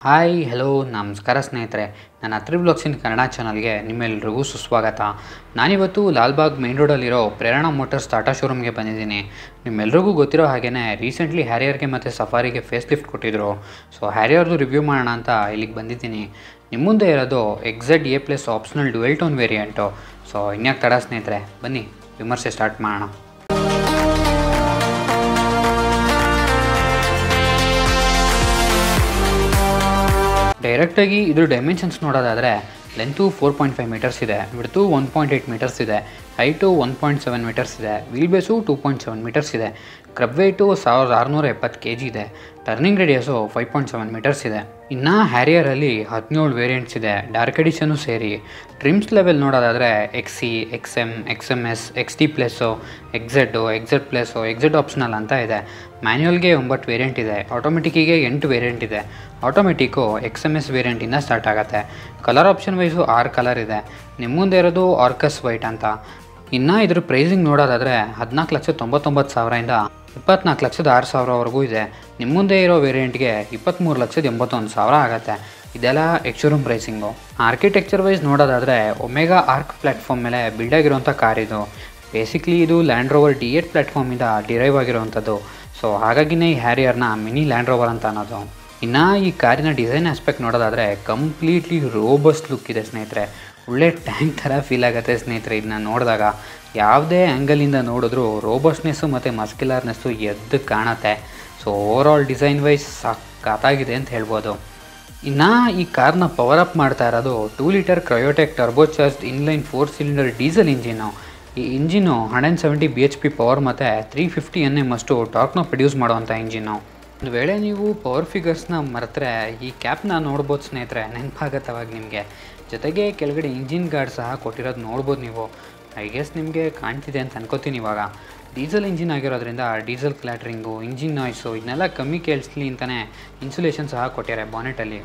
hi hello ನಮಸ್ಕಾರ ಸ್ನೇಹಿತರೆ ನನ್ನ ಹತ್ರ ಬ್ಲಾಗ್ಸಿನ ಕನ್ನಡ ಚಾನಲ್ಗೆ ನಿಮ್ಮೆಲ್ರಿಗೂ ಸುಸ್ವಾಗತ ನಾನಿವತ್ತು ಲಾಲ್ಬಾಗ್ ಮೇನ್ ರೋಡಲ್ಲಿರೋ ಪ್ರೇರಣಾ ಮೋಟರ್ಸ್ ಟಾಟಾ ಶೋರೂಮ್ಗೆ ಬಂದಿದ್ದೀನಿ ನಿಮ್ಮೆಲ್ರಿಗೂ ಗೊತ್ತಿರೋ ಹಾಗೆಯೇ ರೀಸೆಂಟ್ಲಿ ಹ್ಯಾರಿಯರ್ಗೆ ಮತ್ತು ಸಫಾರಿಗೆ ಫೇಸ್ ಲಿಫ್ಟ್ ಕೊಟ್ಟಿದ್ರು ಸೊ ಹ್ಯಾರಿಯರ್ದು ರಿವ್ಯೂ ಮಾಡೋಣ ಅಂತ ಇಲ್ಲಿಗೆ ಬಂದಿದ್ದೀನಿ ನಿಮ್ಮ ಮುಂದೆ ಇರೋದು XZ A plus optional dual tone variant so ಇನ್ಯಾಕೆ ತಡ ಸ್ನೇಹಿತರೆ ಬನ್ನಿ ವಿಮರ್ಶೆ ಸ್ಟಾರ್ಟ್ ಮಾಡೋಣ ಡೈರೆಕ್ಟಾಗಿ ಇದ್ರ ಡೈಮೆನ್ಷನ್ಸ್ ನೋಡೋದಾದರೆ length four point five metres ಇದೆ width one point eight metres ಇದೆ height one point seven metres ಇದೆ wheel base two point seven metres ಇದೆ ಕ್ರಬ್ ವೇಟು ಸಾವಿರದ ಆರುನೂರ ಎಪ್ಪತ್ತು ಕೆ ಜಿ ಇದೆ turning radius five point seven metres ಇದೆ ಇನ್ನು ಹ್ಯಾರಿಯರಲ್ಲಿ ಹದಿನೇಳು ವೇರಿಯಂಟ್ಸ್ ಇದೆ ಡಾರ್ಕ್ ಎಡಿಷನು ಸೇರಿ ಟ್ರಿಮ್ಸ್ ಲೆವೆಲ್ ನೋಡೋದಾದರೆ X C X M X M S X T plus XZ XZ plus XZ optional ಅಂತ ಇದೆ ಮ್ಯಾನ್ಯುವಲ್ಗೆ ಒಂಬತ್ತು ವೇರಿಯಂಟ್ ಇದೆ ಆಟೋಮೆಟಿಕ್ಕಿಗೆ ಎಂಟು ವೇರಿಯಂಟ್ ಇದೆ ಆಟೋಮೆಟಿಕ್ಕು ಎಕ್ಸ್ ಎಮ್ ಎಸ್ ವೇರಿಯಂಟಿಂದ ಸ್ಟಾರ್ಟ್ ಆಗುತ್ತೆ ಕಲರ್ ಆಪ್ಷನ್ ವೈಸು ಆರು ಕಲರ್ ಇದೆ ನಿಮ್ಮ ಮುಂದೆ ಇರೋದು ಆರ್ಕಸ್ ವೈಟ್ ಅಂತ ಇನ್ನು ಇದ್ರ ಪ್ರೈಸಿಂಗ್ ನೋಡೋದಾದರೆ ಹದಿನಾಲ್ಕು ಲಕ್ಷ ತೊಂಬತ್ತೊಂಬತ್ತು ಸಾವಿರದಿಂದ ಇಪ್ಪತ್ನಾಲ್ಕು ಲಕ್ಷದ ಆರು ಸಾವಿರವರೆಗೂ ಇದೆ ನಿಮ್ಮ ಮುಂದೆ ಇರೋ ವೇರಿಯಂಟ್ಗೆ ಇಪ್ಪತ್ತ್ಮೂರು ಲಕ್ಷದ ಎಂಬತ್ತೊಂದು ಸಾವಿರ ಆಗುತ್ತೆ ಇದೆಲ್ಲ ಎಕ್ಶೋರೂಮ್ ಪ್ರೈಸಿಂಗು ಆರ್ಕಿಟೆಕ್ಚರ್ ವೈಸ್ ನೋಡೋದಾದರೆ ಒಮೆಗಾ ಆರ್ಕ್ ಪ್ಲ್ಯಾಟ್ಫಾರ್ಮ್ ಮೇಲೆ ಬಿಲ್ಡ್ ಆಗಿರೋಂಥ ಕಾರ್ ಇದು ಬೇಸಿಕ್ಲಿ ಇದು ಲ್ಯಾಂಡ್ ರೋವರ್ ಡಿ ಏಟ್ ಪ್ಲ್ಯಾಟ್ಫಾರ್ಮಿಂದ ಡಿರೈವ್ ಆಗಿರುವಂಥದ್ದು ಸೊ ಹಾಗಾಗಿನೇ ಈ ಹ್ಯಾರಿಯರ್ನ ಮಿನಿ ಲ್ಯಾಂಡ್ ರೋವರ್ ಅಂತ ಅನ್ನೋದು ಇನ್ನು ಈ ಕಾರಿನ ಡಿಸೈನ್ ಆಸ್ಪೆಕ್ಟ್ ನೋಡೋದಾದರೆ ಕಂಪ್ಲೀಟ್ಲಿ ರೋಬಸ್ಟ್ ಲುಕ್ ಇದೆ ಸ್ನೇಹಿತರೆ ಒಳ್ಳೆ ಟ್ಯಾಂಕ್ ಥರ ಫೀಲ್ ಆಗುತ್ತೆ ಸ್ನೇಹಿತರೆ ಇದನ್ನ ನೋಡಿದಾಗ ಯಾವುದೇ ಆ್ಯಂಗಲಿಂದ ನೋಡಿದ್ರೂ ರೋಬಸ್ಟ್ನೆಸ್ಸು ಮತ್ತು ಮಸ್ಕ್ಯುಲರ್ನೆಸ್ಸು ಎದ್ದು ಕಾಣುತ್ತೆ so over all design wise ಸಖತ್ತಾಗಿದೆ ಅಂತ ಹೇಳ್ಬೋದು ಇನ್ನು ಈ ಕಾರ್ನ ಪವರ್ ಅಪ್ ಮಾಡ್ತಾ ಇರೋದು two litre Kryotec turbocharge inline four cylinder diesel engine ಈ engine hundred and seventy B H P power ಮತ್ತು ತ್ರೀ ಫಿಫ್ಟಿ ಎನ್ ಎಮ್ ಅಷ್ಟು ಟಾಕ್ನ ಪ್ರೊಡ್ಯೂಸ್ ಮಾಡುವಂಥ ಇಂಜಿನು ಒಂದು ವೇಳೆ ನೀವು ಪವರ್ ಫಿಗರ್ಸ್ನ ಮರೆತರೆ ಈ ಕ್ಯಾಪ್ನ ನೋಡ್ಬೋದು ಸ್ನೇಹಿತರೆ ನೆನಪಾಗತ್ತೆ ಅವಾಗ ನಿಮಗೆ ಜೊತೆಗೆ ಕೆಳಗಡೆ ಇಂಜಿನ್ ಗಾರ್ಡ್ ಸಹ ಕೊಟ್ಟಿರೋದು ನೋಡ್ಬೋದು ನೀವು ಐ ಗೆಸ್ ನಿಮಗೆ ಕಾಣ್ತಿದೆ ಅಂತ ಅನ್ಕೋತೀನಿ ಇವಾಗ ಡೀಸೆಲ್ ಇಂಜಿನ್ ಆಗಿರೋದ್ರಿಂದ ಡೀಸೆಲ್ ಕ್ಲಾಟ್ರಿಂಗು ಇಂಜಿನ್ ನಾಯ್ಸು ಇದನ್ನೆಲ್ಲ ಕಮ್ಮಿ ಕೇಳಿಸ್ಲಿ ಅಂತಲೇ ಇನ್ಸುಲೇಷನ್ ಸಹ ಕೊಟ್ಟಿದ್ದಾರೆ ಬಾನೆಟಲ್ಲಿ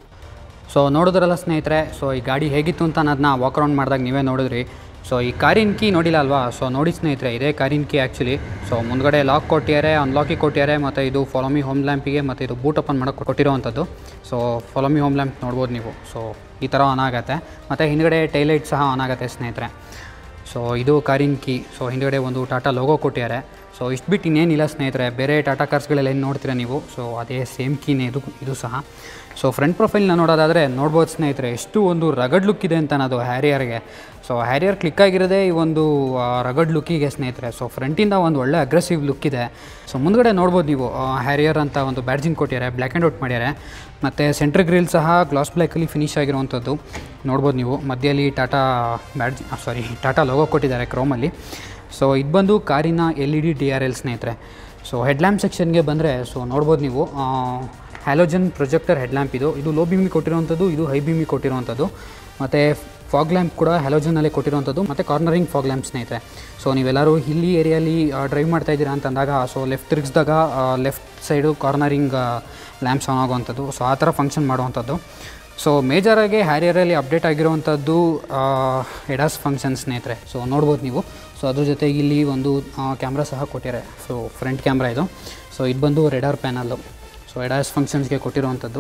ಸೊ ನೋಡಿದ್ರಲ್ಲ ಸ್ನೇಹಿತರೆ ಸೊ ಈ ಗಾಡಿ ಹೇಗಿತ್ತು ಅಂತ ಅನ್ನೋದನ್ನ ವಾಕ್ ಅರೌಂಡ್ ಮಾಡಿದಾಗ ನೀವೇ ನೋಡಿದ್ರಿ ಸೊ ಈ ಕಾರಿನ ಕೀ ನೋಡಿಲ್ಲ ಅಲ್ವಾ ಸೊ ನೋಡಿ ಸ್ನೇಹಿತರೆ ಇದೇ ಕಾರಿನ ಕೀ ಆ್ಯಕ್ಚುಲಿ ಸೊ ಮುಂದ್ಗಡೆ ಲಾಕ್ ಕೊಟ್ಟಿದ್ದಾರೆ ಅನ್ಲಾಕಿ ಕೊಟ್ಟಿದ್ದಾರೆ ಮತ್ತು ಇದು ಫಾಲೋಮಿ ಹೋಮ್ ಲ್ಯಾಂಪಿಗೆ ಮತ್ತು ಇದು ಬೂಟ್ ಓಪನ್ ಮಾಡೋಕ್ಕೆ ಕೊಟ್ಟಿರೋವಂಥದ್ದು ಸೊ ಫಾಲೋಮಿ ಹೋಮ್ ಲ್ಯಾಂಪ್ ನೋಡ್ಬೋದು ನೀವು ಸೊ ಈ ಥರ ಆನ್ ಆಗುತ್ತೆ ಮತ್ತು ಹಿಂದ್ಗಡೆ ಟೈಲೈಟ್ ಸಹ ಆನ್ ಆಗುತ್ತೆ ಸ್ನೇಹಿತರೆ ಸೊ ಇದು ಕಾರಿನ ಕೀ ಸೊ ಹಿಂದ್ಗಡೆ ಒಂದು ಟಾಟಾ ಲೋಗೋ ಕೊಟ್ಟಿದ್ದಾರೆ ಸೊ ಇಷ್ಟು ಬಿಟ್ಟು ಇನ್ನೇನಿಲ್ಲ ಸ್ನೇಹಿತರೆ ಬೇರೆ ಟಾಟಾ ಕಾರ್ಸ್ಗಳೆಲ್ಲ ಏನು ನೋಡ್ತೀರಾ ನೀವು ಸೊ ಅದೇ ಸೇಮ್ ಕೀನೇ ಇದು ಇದು ಸಹ ಸೊ ಫ್ರಂಟ್ ಪ್ರೊಫೈಲ್ನ ನೋಡೋದಾದರೆ ನೋಡ್ಬೋದು ಸ್ನೇಹಿತರೆ ಎಷ್ಟು ಒಂದು ರಗಡ್ ಲುಕ್ ಇದೆ ಅಂತ ಅನ್ನೋದು ಹ್ಯಾರಿಯರ್ಗೆ ಸೊ ಹ್ಯಾರಿಯರ್ ಕ್ಲಿಕ್ ಆಗಿರೋದೇ ಈ ಒಂದು ರಗಡ್ ಲುಕ್ಕಿಗೆ ಸ್ನೇಹಿತರೆ ಸೊ ಫ್ರಂಟಿಂದ ಒಂದು ಒಳ್ಳೆ ಅಗ್ರೆಸಿವ್ ಲುಕ್ ಇದೆ ಸೊ ಮುಂದ್ಗಡೆ ನೋಡ್ಬೋದು ನೀವು ಹ್ಯಾರಿಯರ್ ಅಂತ ಒಂದು ಬ್ಯಾಡ್ಜಿಂಗ್ ಕೊಟ್ಟಿದ್ದಾರೆ ಬ್ಲ್ಯಾಕ್ ಆ್ಯಂಡ್ ಔಟ್ ಮಾಡ್ಯಾರೆ ಮತ್ತು ಸೆಂಟ್ರ್ ಗ್ರಿಲ್ ಸಹ ಗ್ಲಾಸ್ ಬ್ಲ್ಯಾಕಲ್ಲಿ ಫಿನಿಶ್ ಆಗಿರುವಂಥದ್ದು ನೋಡ್ಬೋದು ನೀವು ಮಧ್ಯದಲ್ಲಿ Tata badge sorry Tata logo ಕೊಟ್ಟಿದ್ದಾರೆ ಕ್ರೋಮಲ್ಲಿ ಸೊ ಇದು ಬಂದು ಕಾರಿನ L E D D R L ಸ್ನೇಹಿತರೆ ಸೊ ಹೆಡ್ಲ್ಯಾಂಪ್ ಸೆಕ್ಷನ್ಗೆ ಬಂದರೆ ಸೊ ನೋಡ್ಬೋದು ನೀವು ಹ್ಯಾಲೋಜನ್ ಪ್ರೊಜೆಕ್ಟರ್ ಹೆಡ್ಲ್ಯಾಂಪ್ ಇದು ಇದು ಲೋ ಬೀಮಿ ಕೊಟ್ಟಿರುವಂಥದ್ದು ಇದು ಹೈ ಬೀಮಿ ಕೊಟ್ಟಿರುವಂಥದ್ದು ಮತ್ತು ಫಾಗ್ ಲ್ಯಾಂಪ್ ಕೂಡ ಹ್ಯಾಲೋಜನಲ್ಲೇ ಕೊಟ್ಟಿರುವಂಥದ್ದು ಮತ್ತು ಕಾರ್ನರಿಂಗ್ ಫಾಗ್ ಲ್ಯಾಂಪ್ ಸ್ನೇಹಿತರೆ ಸೊ ನೀವೆಲ್ಲರೂ ಹಿಲ್ಲಿ ಏರಿಯಲ್ಲಿ ಡ್ರೈವ್ ಮಾಡ್ತಾ ಇದ್ದೀರಾ ಅಂತಂದಾಗ ಸೊ ಲೆಫ್ಟ್ ತಿರುಗಿಸಿದಾಗ left side cornering lamps on ಆಗುವಂಥದ್ದು ಸೊ ಆ ಥರ ಫಂಕ್ಷನ್ ಮಾಡುವಂಥದ್ದು ಸೊ ಮೇಜರಾಗಿ ಹ್ಯಾರಿಯರಲ್ಲಿ ಅಪ್ಡೇಟ್ ಆಗಿರುವಂಥದ್ದು ಎಡಾಸ್ ಫಂಕ್ಷನ್ ಸ್ನೇಹಿತರೆ ಸೊ ನೋಡ್ಬೋದು ನೀವು ಸೊ ಅದ್ರ ಜೊತೆಗೆ ಇಲ್ಲಿ ಒಂದು ಕ್ಯಾಮ್ರಾ ಸಹ ಕೊಟ್ಟಿದ್ದಾರೆ ಸೊ ಫ್ರಂಟ್ ಕ್ಯಾಮ್ರಾ ಇದು ಸೊ ಇದು ಬಂದು ರೆಡಾರ್ ಪ್ಯಾನಲ್ಲು ಸೊ ಎಡಾಸ್ ಫಂಕ್ಷನ್ಸ್ಗೆ ಕೊಟ್ಟಿರುವಂಥದ್ದು